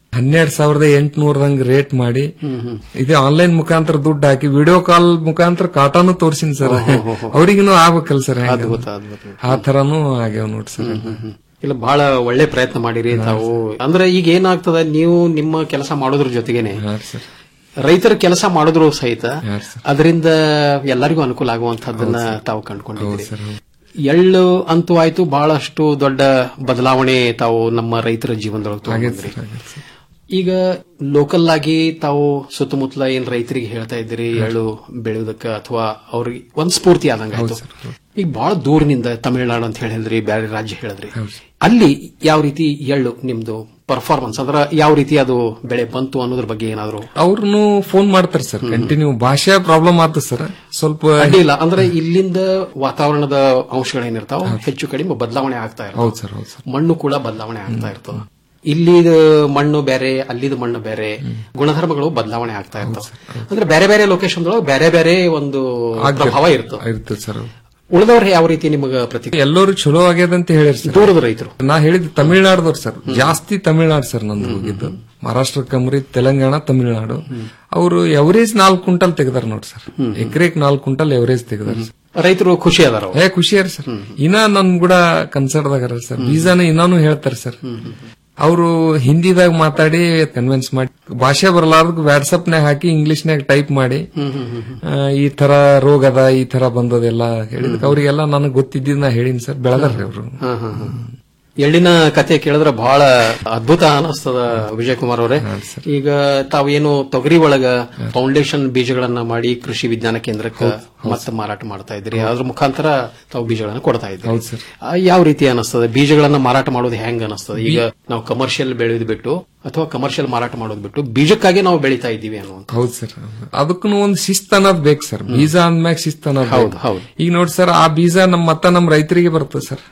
ಹನ್ನೆರಡ್ ಸಾವಿರದ ಎಂಟುನೂರದಂಗ್ ರೇಟ್ ಮಾಡಿ ಇದು ಆನ್ಲೈನ್ ಮುಖಾಂತರ ದುಡ್ಡು ಹಾಕಿ ವಿಡಿಯೋ ಕಾಲ್ ಮುಖಾಂತರ ಕಾಟಾನು ತೋರ್ಸಿನ್ ಸರ್ ಅವ್ರಿಗೂ ಆಗ್ಬೇಕಲ್ಲ ಸರ್ ಅದ್ಭುತ ಅದ್ಭುತ ಆ ತರಾನು ಆಗ್ಯಾವ ನೋಡ್ರಿ ಸರ್ ಇಲ್ಲ ಬಹಳ ಒಳ್ಳೆ ಪ್ರಯತ್ನ ಮಾಡಿರಿ ತಾವು ಅಂದ್ರೆ ಈಗ ಏನಾಗ್ತದ ನೀವು ನಿಮ್ಮ ಕೆಲಸ ಮಾಡೋದ್ರ ಜೊತೆಗೇನೆ ರೈತರ ಕೆಲಸ ಮಾಡಿದ್ರು ಸಹಿತ ಅದರಿಂದ ಎಲ್ಲರಿಗೂ ಅನುಕೂಲ ಆಗುವಂತಹದ್ದನ್ನ ತಾವು ಕಂಡುಕೊಂಡಿದ್ದೀರಿ ಎಳ್ಳು ಅಂತೂ ಆಯ್ತು ಬಹಳಷ್ಟು ದೊಡ್ಡ ಬದಲಾವಣೆ ತಾವು ನಮ್ಮ ರೈತರ ಜೀವನದೊಳಗೆ ತಗೊಂಡ್ಬಂದ್ರಿ. ಈಗ ಲೋಕಲ್ ಆಗಿ ತಾವು ಸುತ್ತಮುತ್ತಲ ಏನ್ ರೈತರಿಗೆ ಹೇಳ್ತಾ ಇದ್ದೀರಿ ಎಳ್ಳು ಬೆಳೆಯೋದಕ್ಕ ಅಥವಾ ಅವ್ರಿಗೆ ಒಂದ್ ಸ್ಫೂರ್ತಿ ಆದಂಗ ಆಯ್ತು ಈಗ ಬಹಳ ದೂರಿನಿಂದ ತಮಿಳುನಾಡು ಅಂತ ಹೇಳಿದ್ರಿ ಬೇರೆ ರಾಜ್ಯ ಹೇಳಿದ್ರಿ ಅಲ್ಲಿ ಯಾವ ರೀತಿ ಎಳ್ಳು ನಿಮ್ದು ಪರ್ಫಾರ್ಮೆನ್ಸ್ ಅಂದ್ರ ಯಾವ ರೀತಿ ಅದು ಬೆಳೆ ಬಂತು ಅನ್ನೋದ್ರ ಬಗ್ಗೆ ಏನಾದ್ರು ಅವ್ರನ್ನು ಫೋನ್ ಮಾಡ್ತಾರೆ ಸರ್ ಕಂಟಿನ್ಯೂ ಭಾಷೆ ಪ್ರಾಬ್ಲಮ್ ಆತ ಸರ್ ಸ್ವಲ್ಪ ಅಡ್ಡಿಲ್ಲ ಅಂದ್ರೆ ಇಲ್ಲಿಂದ ವಾತಾವರಣದ ಅಂಶಗಳೇನಿರ್ತಾವ ಹೆಚ್ಚು ಕಡಿಮೆ ಬದಲಾವಣೆ ಆಗ್ತಾ ಇರ್ತವೆ ಹೌದು ಸರ್ ಹೌದು ಸರ್ ಮಣ್ಣು ಕೂಡ ಬದಲಾವಣೆ ಆಗ್ತಾ ಇರ್ತದೆ ಇಲ್ಲಿದ ಮಣ್ಣು ಬೇರೆ ಅಲ್ಲಿದ ಮಣ್ಣು ಬೇರೆ ಗುಣಧರ್ಮಗಳು ಬದಲಾವಣೆ ಆಗ್ತಾ ಇರ್ತವೆ ಅಂದ್ರೆ ಬೇರೆ ಬೇರೆ ಲೊಕೇಶನ್ ಬೇರೆ ಬೇರೆ ಒಂದು ಪ್ರಭಾವ ಇರ್ತದೆ ಇರ್ತದೆ ಸರ್ ಉಳಿದವ್ರು ಯಾವ ರೀತಿ ನಿಮಗ ಪ್ರತಿಕ್ರಿಯೆ ಎಲ್ಲರೂ ಚಲೋ ಆಗ್ಯದ ಅಂತ ಹೇಳಿರ್ ಸರ್ ದೂರದ ರೈತರು ನಾ ಹೇಳಿದ್ ತಮಿಳ್ನಾಡ್ದವ್ರು ಸರ್ ಜಾಸ್ತಿ ತಮಿಳ್ನಾಡು ಸರ್ ನಂದು ಹೋಗಿದ್ದು ಮಹಾರಾಷ್ಟ್ರ ಕಮರಿ ತೆಲಂಗಾಣ ತಮಿಳ್ನಾಡು ಅವರು ಎವರೇಜ್ ನಾಲ್ಕು ಕ್ವಿಂಟಲ್ ತೆಗ್ದಾರ ನೋಡಿ ಸರ್ ಎಕರೆಕ್ ನಾಲ್ಕು ಕ್ವಿಂಟಲ್ ಎವರೇಜ್ ತೆಗ್ದಾರ ಸರ್ ರೈತರು ಖುಷಿ ಅದಾರ ಅವ್ರು. ಏ ಖುಷಿಯಾರ ಸರ್ ಇನ್ನ ನನ್ ಕೂಡ ಕನ್ಸರ್ಟ್ದಾಗಾರ ಸರ್ ಬೀಜಾನ ಇನ್ನಾನು ಹೇಳ್ತಾರೆ ಸರ್ ಅವರು ಹಿಂದಿದಾಗ ಮಾತಾಡಿ ಕನ್ವಿನ್ಸ್ ಮಾಡಿ ಭಾಷೆ ಬರಲಾರ್ದ ವಾಟ್ಸಪ್ ನಾಗ ಹಾಕಿ ಇಂಗ್ಲಿಷ್ ನಾಗ ಟೈಪ್ ಮಾಡಿ ಆ, ಈ ತರ ರೋಗ ಅದ ಈ ತರ ಬಂದದೆಲ್ಲ ಹೇಳಿದಕ್ಕೆ ಅವ್ರಿಗೆಲ್ಲ ನನಗೆ ಗೊತ್ತಿದ್ದಿದ್ ನಾ ಹೇಳಿನಿ ಸರ್ ಬೆಳೆದಾರ್ರಿ ಅವರು ಹಾ, ಹಾ, ಹಾ. ಎಳ್ಳಿನ ಕತೆ ಕೇಳಿದ್ರೆ ಬಹಳ ಅದ್ಭುತ ಅನಿಸ್ತದ ವಿಜಯ್ ಕುಮಾರ್ ಅವರೇ ಈಗ ತಾವೇನು ತೊಗರಿ ಒಳಗ ಫೌಂಡೇಶನ್ ಬೀಜಗಳನ್ನ ಮಾಡಿ ಕೃಷಿ ವಿಜ್ಞಾನ ಕೇಂದ್ರಕ್ಕೆ ಮತ್ತೆ ಮಾರಾಟ ಮಾಡ್ತಾ ಇದ್ರಿ ಅದ್ರ ಮುಖಾಂತರ ತಾವು ಬೀಜಗಳನ್ನ ಕೊಡ್ತಾ ಇದ್ರಿ ಆ, ಯಾವ ರೀತಿ ಅನಿಸ್ತದೆ ಬೀಜಗಳನ್ನ ಮಾರಾಟ ಮಾಡೋದು ಹೆಂಗ್ ಅನಿಸ್ತದೆ ಈಗ ನಾವು ಕಮರ್ಷಿಯಲ್ ಬೆಳೆಯೋದು ಬಿಟ್ಟು ಅಥವಾ ಕಮರ್ಷಿಯಲ್ ಮಾರಾಟ ಮಾಡೋದು ಬಿಟ್ಟು ಬೀಜಕ್ಕಾಗಿ ನಾವು ಬೆಳೀತಾ ಇದ್ದೀವಿ ಅನ್ನುವಂತ ಹೌದು ಸರ್ ಅದಕ್ಕೂ ಒಂದು ಶಿಸ್ತ್ ಅನ್ನೋದ್ ಬೇಕು ಸರ್ ಬೀಜ ಅಂದ್ಮ್ಯಾಗ ಶಿಸ್ತ್ ಅನ್ನೋದ್ ಹೌದು, ಬೇಕು. ಹೌದು. ಈಗ ನೋಡಿ ಸರ್ ಆ ಬೀಜ ನಮ್ಮ ಮತ್ತ ನಮ್ ರೈತರಿಗೆ ಬರ್ತದೆ ಸರ್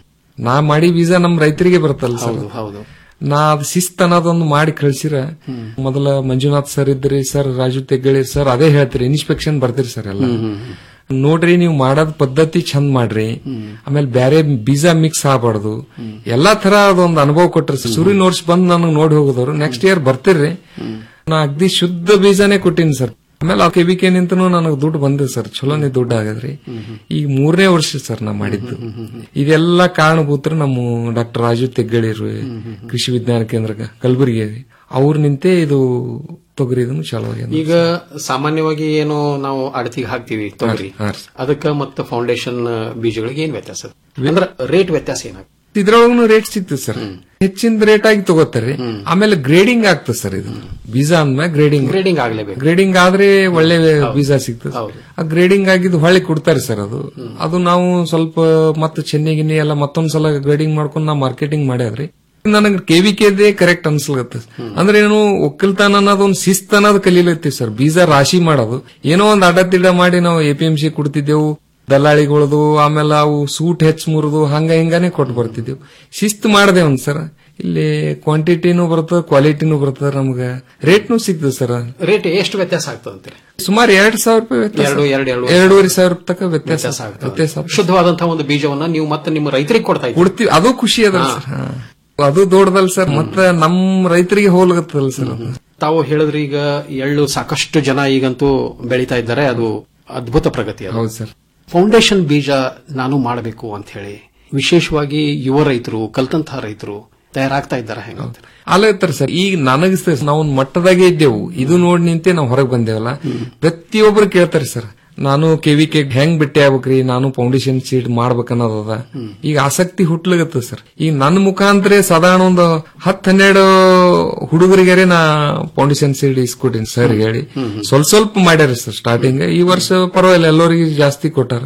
ನಾ ಮಾಡಿ ಬೀಜ ನಮ್ ರೈತರಿಗೆ ಬರ್ತಲ್ಲ ಸರ್ ಹೌದು ಹೌದು ನಾ ಅದ್ ಶಿಸ್ತ್ ಅನ್ನೋದೊಂದು ಮಾಡಿ ಕಳ್ಸಿರ ಮೊದಲ ಮಂಜುನಾಥ್ ಸರ್ ಇದ್ರಿ ಸರ್ ರಾಜು ತೆಗ್ಗಳಿ ಸರ್ ಅದೇ ಹೇಳ್ತೀರಿ ಇನ್ಸ್ಪೆಕ್ಷನ್ ಬರ್ತೀರಿ ಸರ್ ಎಲ್ಲ ನೋಡ್ರಿ ನೀವು ಮಾಡೋದ್ ಪದ್ಧತಿ ಚಂದ ಮಾಡ್ರಿ ಆಮೇಲೆ ಬ್ಯಾರೆ ಬೀಜ ಮಿಕ್ಸ್ ಆಗಬಾರ್ದು ಎಲ್ಲಾ ತರ ಅದೊಂದು ಅನುಭವ ಕೊಟ್ರಿ ಸರ್ ಸೂರ್ಯ ನೋಡ್ಸ್ ಬಂದ್ ನನಗ್ ನೋಡಿ ಹೋಗೋದವ್ರು ನೆಕ್ಸ್ಟ್ ಇಯರ್ ಬರ್ತೀರ್ರಿ ನಾ ಅಗ್ದಿ ಶುದ್ಧ ಬೀಜನೇ ಕೊಟ್ಟಿನಿ ಸರ್ ಆಮೇಲೆ ಆ ಕೆವಿಕೆ ನಿಂತನು ನನಗೆ ದುಡ್ಡು ಬಂದಿದೆ ಸರ್ ಚಲೋನೇ ದುಡ್ಡು ಆಗದ್ರಿ ಈಗ ಮೂರನೇ ವರ್ಷ ಸರ್ ನಾ ಮಾಡಿದ್ದು ಇದೆಲ್ಲ ಕಾರಣಭೂತರು ನಮ್ಮ ಡಾಕ್ಟರ್ ರಾಜು ತೆಗ್ಗಳಿರು ಕೃಷಿ ವಿಜ್ಞಾನ ಕೇಂದ್ರ ಕಲಬುರಗಿ ಅವ್ರ ನಿಂತೆ ಇದು ತೊಗರಿ ಇದನ್ನು ಚಾಲೂ ಆಗ್ಯದ ಈಗ ಸಾಮಾನ್ಯವಾಗಿ ಏನು ನಾವು ಅಡತಿಗೆ ಹಾಕ್ತಿವಿ ತೊಗರಿ ಹಾ, ಅದಕ್ಕ ಮತ್ತು ಫೌಂಡೇಶನ್ ಬೀಜಗಳಿಗೆ ಏನ್ ವ್ಯತ್ಯಾಸ ಅಂದ್ರೆ ರೇಟ್ ವ್ಯತ್ಯಾಸ ಏನಾಗ್ತದೆ ಇದ್ರೊಳಗೂ ರೇಟ್ ಸಿಗ್ತದೆ ಸರ್ ಹೆಚ್ಚಿನ ರೇಟ್ ಆಗಿ ತಗೋತಾರೆ ಆಮೇಲೆ ಗ್ರೇಡಿಂಗ್ ಆಗ್ತದೆ ಸರ್ ಇದು ಬೀಜ ಅಂದ್ಮೇಲೆ ಗ್ರೇಡಿಂಗ್ ಗ್ರೇಡಿಂಗ್ ಆಗ್ಲೇಬೇಕು ಗ್ರೇಡಿಂಗ್ ಆದ್ರೆ ಒಳ್ಳೆ ಬೀಜ ಸಿಗ್ತದೆ ಆ ಗ್ರೇಡಿಂಗ್ ಆಗಿದ್ದು ಹೊಳ್ಳಿ ಕೊಡ್ತಾರೆ ಸರ್ ಅದು ಅದು ನಾವು ಸ್ವಲ್ಪ ಮತ್ತೆ ಚೆನ್ನಿ ಗಿನ್ನಿ ಎಲ್ಲ ಮತ್ತೊಂದ್ಸಲ ಗ್ರೇಡಿಂಗ್ ಮಾಡ್ಕೊಂಡು ನಾವು ಮಾರ್ಕೆಟಿಂಗ್ ಮಾಡ್ಯಾದ್ರಿ ನನಗೆ ಕೆವಿಕೆದೇ ಕರೆಕ್ಟ್ ಅನ್ಸ್ಲತ್ತ ಅಂದ್ರೆ ಏನು ಒಕ್ಕಲ್ತನ ಅನ್ನೋದು ಒಂದು ಶಿಸ್ತ್ ಅನ್ನೋದು ಕಲೀಲತ್ತೀವಿ ಸರ್ ಬೀಜ ರಾಶಿ ಮಾಡೋದು ಏನೋ ಒಂದು ಅಡ್ಡ ತಿಡ್ಡ ಮಾಡಿ ನಾವು ಎ ಪಿ ಎಂ ಸಿ ಕೊಡ್ತಿದ್ದೆವು ದಲ್ಲಾಳಿಗಳದು ಆಮೇಲೆ ಅವು ಸೂಟ್ ಹೆಚ್ಚ್ ಮುರಿದು ಹಂಗ ಹಿಂಗಾನೆ ಕೊಟ್ಟು ಬರ್ತಿದ್ದೆವು ಶಿಸ್ತ್ ಮಾಡದೆ ಒಂದ್ ಸರ್ ಇಲ್ಲಿ ಕ್ವಾಂಟಿಟಿನೂ ಬರ್ತದ ಕ್ವಾಲಿಟಿನೂ ಬರ್ತದ ನಮ್ಗ ರೇಟ್ನು ಸಿಗ್ತದೆ ಸರ್ ರೇಟ್ ಎಷ್ಟು ವ್ಯತ್ಯಾಸ ಆಗ್ತದೆ ಅಂತೀರಿ ಸುಮಾರು ಎರಡ್ ಸಾವಿರ ರೂಪಾಯಿ ವ್ಯತ್ಯಾಸ. ಎರಡು ಎರಡು ಎರಡು ಎರಡೂವರೆ ಸಾವಿರ ತನಕ ವ್ಯತ್ಯಾಸ ವ್ಯತ್ಯಾಸ ಆಗ್ತದೆ. ವ್ಯತ್ಯಾಸ ಆಗ್ತದೆ. ಶುದ್ಧವಾದಂತಹ ಒಂದು ಬೀಜವನ್ನ ನೀವು ಮತ್ತೆ ನಿಮ್ಮ ರೈತರಿಗೆ ಕೊಡ್ತಾ ಇದ್ದೀರಿ ಕೊಡ್ತೀವಿ ಅದು ಖುಷಿ ಅದ ಸರ್ ಹಾ. ಅದು ದೊಡ್ಡದಲ್ಲ ಸರ್ ಮತ್ತೆ ನಮ್ ರೈತರಿಗೆ ಹೋಲ್ಗತ್ತಲ್ಲ ಸರ್ ಅದು. ತಾವು ಹೇಳಿದ್ರಿ ಈಗ ಎಳ್ಳು ಸಾಕಷ್ಟು ಜನ ಈಗಂತೂ ಬೆಳೀತಾ ಇದ್ದಾರೆ ಅದು ಅದ್ಭುತ ಪ್ರಗತಿ ಅದು ಹೌದು ಸರ್ ಫೌಂಡೇಶನ್ ಬೀಜ ನಾನು ಮಾಡಬೇಕು ಅಂತ ಹೇಳಿ ವಿಶೇಷವಾಗಿ ಯುವ ರೈತರು ಕಲ್ತಂತಹ ರೈತರು ತಯಾರಾಗ್ತಾ ಇದ್ದಾರೆ ಹೆಂಗ ಅಲ್ಲತ್ತಾರ ಸರ್ ಈಗ ನನಗ ಸರ್ ನಾವು ಒಂದ್ ಮಟ್ಟದಾಗೆ ಇದ್ದೆವು ಇದು ನೋಡಿ ನಿಂತೆ ನಾವು ಹೊರಗೆ ಬಂದೇವಲ್ಲ ಪ್ರತಿಯೊಬ್ರು ಕೇಳ್ತಾರೆ ಸರ್ ನಾನು ಕೆವಿಕೆ ಹೆಂಗ್ ಬಿಟ್ಟೆ ಆಗ್ಬೇಕ್ರಿ ನಾನು ಫೌಂಡೇಶನ್ ಸೀಡ್ ಮಾಡ್ಬೇಕನ್ನೋದದ ಈಗ ಆಸಕ್ತಿ ಹುಟ್ಲಗತ್ತ ಸರ್ ಈಗ ನನ್ನ ಮುಖಾಂತರ ಸಾಧಾರಣ ಒಂದು ಹತ್ತು ಹನ್ನೆರಡು ಹುಡುಗರಿಗಾರೆ ನಾ ಫೌಂಡೇಶನ್ ಸೀಡ್ ಇಸ್ಕೊಟ್ಟಿನಿ ಸರ್ ಹೇಳಿ ಸ್ವಲ್ಪ ಸ್ವಲ್ಪ ಮಾಡ್ಯಾರ ಸರ್ ಸ್ಟಾರ್ಟಿಂಗ್ ಈ ವರ್ಷ ಪರವಾಗಿಲ್ಲ ಎಲ್ಲರಿಗೂ ಜಾಸ್ತಿ ಕೊಟ್ಟಾರ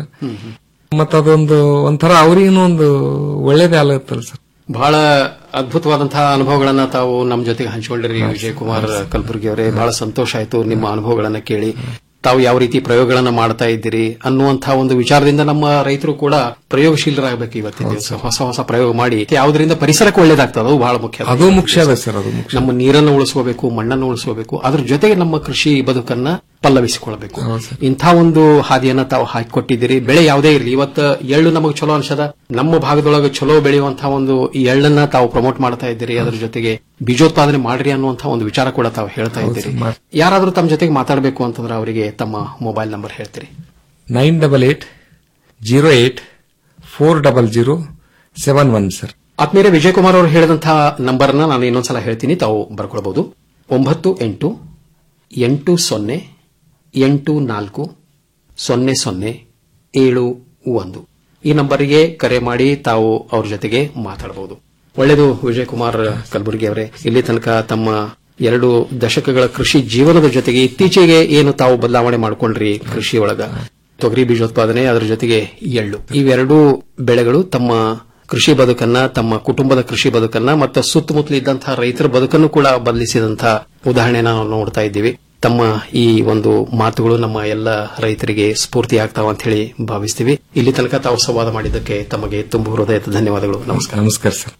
ಮತ್ತ ಅದೊಂದು ಒಂಥರ ಅವ್ರಿಗೂ ಒಂದು ಒಳ್ಳೇದೇ ಆಗತ್ತಲ್ಲ ಸರ್ ಬಹಳ ಅದ್ಭುತವಾದಂತಹ ಅನುಭವಗಳನ್ನ ತಾವು ನಮ್ಮ ಜೊತೆಗೆ ಹಂಚಿಕೊಂಡಿರಿ ವಿಜಯ್ ಕುಮಾರ್ ಕಲಬುರ್ಗಿ ಅವರೇ ಬಹಳ ಸಂತೋಷ ಆಯ್ತು ನಿಮ್ಮ ಅನುಭವಗಳನ್ನ ಕೇಳಿ ತಾವು ಯಾವ ರೀತಿ ಪ್ರಯೋಗಗಳನ್ನ ಮಾಡ್ತಾ ಇದ್ದೀರಿ ಅನ್ನುವಂತಹ ಒಂದು ವಿಚಾರದಿಂದ ನಮ್ಮ ರೈತರು ಕೂಡ ಪ್ರಯೋಗಶೀಲರಾಗಬೇಕು ಇವತ್ತಿನ ದಿವಸ ಹೊಸ ಹೊಸ ಪ್ರಯೋಗ ಮಾಡಿ ಯಾವುದರಿಂದ ಪರಿಸರಕ್ಕೆ ಒಳ್ಳೇದಾಗ್ತದೆ ಅದು ಬಹಳ ಮುಖ್ಯ ಅದು ಮುಖ್ಯ ಅದ ಸರ್ ಅದು ಮುಖ್ಯ ನಮ್ಮ ನೀರನ್ನು ಉಳಿಸ್ಕೋಬೇಕು ಮಣ್ಣನ್ನು ಉಳಿಸ್ಕೋಬೇಕು ಅದ್ರ ಜೊತೆಗೆ ನಮ್ಮ ಕೃಷಿ ಬದುಕನ್ನ ಪಲ್ಲವಿಸಿಕೊಳ್ಳಬೇಕು ಇಂಥ ಒಂದು ಹಾದಿಯನ್ನ ತಾವು ಹಾಕಿಕೊಟ್ಟಿದ್ದೀರಿ ಬೆಳೆ ಯಾವುದೇ ಇರಲಿ ಇವತ್ತು ಎಳ್ಳು ನಮಗೆ ಚಲೋ ಅನ್ಸದ ನಮ್ಮ ಭಾಗದೊಳಗೆ ಚಲೋ ಬೆಳೆಯುವಂತಹ ಒಂದು ಈ ಎಳ್ಳನ್ನ ತಾವು ಪ್ರಮೋಟ್ ಮಾಡ್ತಾ ಇದ್ದೀರಿ ಅದ್ರ ಜೊತೆಗೆ ಬೀಜೋತ್ಪಾದನೆ ಮಾಡ್ರಿ ಅನ್ನುವಂತಹ ಒಂದು ವಿಚಾರ ಕೂಡ ತಾವು ಹೇಳ್ತಾ ಇದ್ದೀರಿ ಯಾರಾದ್ರೂ ತಮ್ಮ ಜೊತೆಗೆ ಮಾತಾಡಬೇಕು ಅಂತಂದ್ರೆ ಅವರಿಗೆ ತಮ್ಮ ಮೊಬೈಲ್ ನಂಬರ್ ಹೇಳ್ತೀರಿ nine double eight zero eight four double zero seven one sir ಆತ್ಮೀಯ ವಿಜಯ್ ಕುಮಾರ್ ಅವರು ಹೇಳಿದಂತಹ ನಂಬರ್ನ ನಾನು ಇನ್ನೊಂದ್ಸಲ ಹೇಳ್ತೀನಿ ತಾವು ಬರ್ಕೊಳ್ಬಹುದು ಒಂಬತ್ತು ಎಂಟು ಎಂಟು ಸೊನ್ನೆ ಎಂಟು ನಾಲ್ಕು ಸೊನ್ನೆ ಸೊನ್ನೆ ಏಳು ಒಂದು ಈ ನಂಬರಿಗೆ ಕರೆ ಮಾಡಿ ತಾವು ಅವ್ರ ಜೊತೆಗೆ ಮಾತಾಡಬಹುದು ಒಳ್ಳೆಯದು ವಿಜಯ್ ಕುಮಾರ್ ಕಲಬುರಗಿ ಅವರೇ ಇಲ್ಲಿ ತನಕ ತಮ್ಮ ಎರಡು ದಶಕಗಳ ಕೃಷಿ ಜೀವನದ ಜೊತೆಗೆ ಇತ್ತೀಚೆಗೆ ಏನು ತಾವು ಬದಲಾವಣೆ ಮಾಡಿಕೊಂಡ್ರಿ ಕೃಷಿ ಒಳಗ ತೊಗರಿ ಬೀಜೋತ್ಪಾದನೆ ಅದರ ಜೊತೆಗೆ ಎಳ್ಳು ಇವೆರಡೂ ಬೆಳೆಗಳು ತಮ್ಮ ಕೃಷಿ ಬದುಕನ್ನ ತಮ್ಮ ಕುಟುಂಬದ ಕೃಷಿ ಬದುಕನ್ನ ಮತ್ತು ಸುತ್ತಮುತ್ತಲು ಇದ್ದಂತಹ ರೈತರ ಬದುಕನ್ನು ಕೂಡ ಬದಲಿಸಿದಂತಹ ಉದಾಹರಣೆನ ನಾವು ನೋಡ್ತಾ ಇದ್ದೀವಿ ತಮ್ಮ ಈ ಒಂದು ಮಾತುಗಳು ನಮ್ಮ ಎಲ್ಲ ರೈತರಿಗೆ ಸ್ಫೂರ್ತಿ ಆಗ್ತಾವ ಅಂತ ಹೇಳಿ ಭಾವಿಸ್ತೀವಿ ಇಲ್ಲಿ ತನಕ ತಾವು ಸಂವಾದ ಮಾಡಿದ್ದಕ್ಕೆ ತಮಗೆ ತುಂಬ ಹೃದಯದ ಧನ್ಯವಾದಗಳು ನಮಸ್ಕಾರ ನಮಸ್ಕಾರ ಸರ್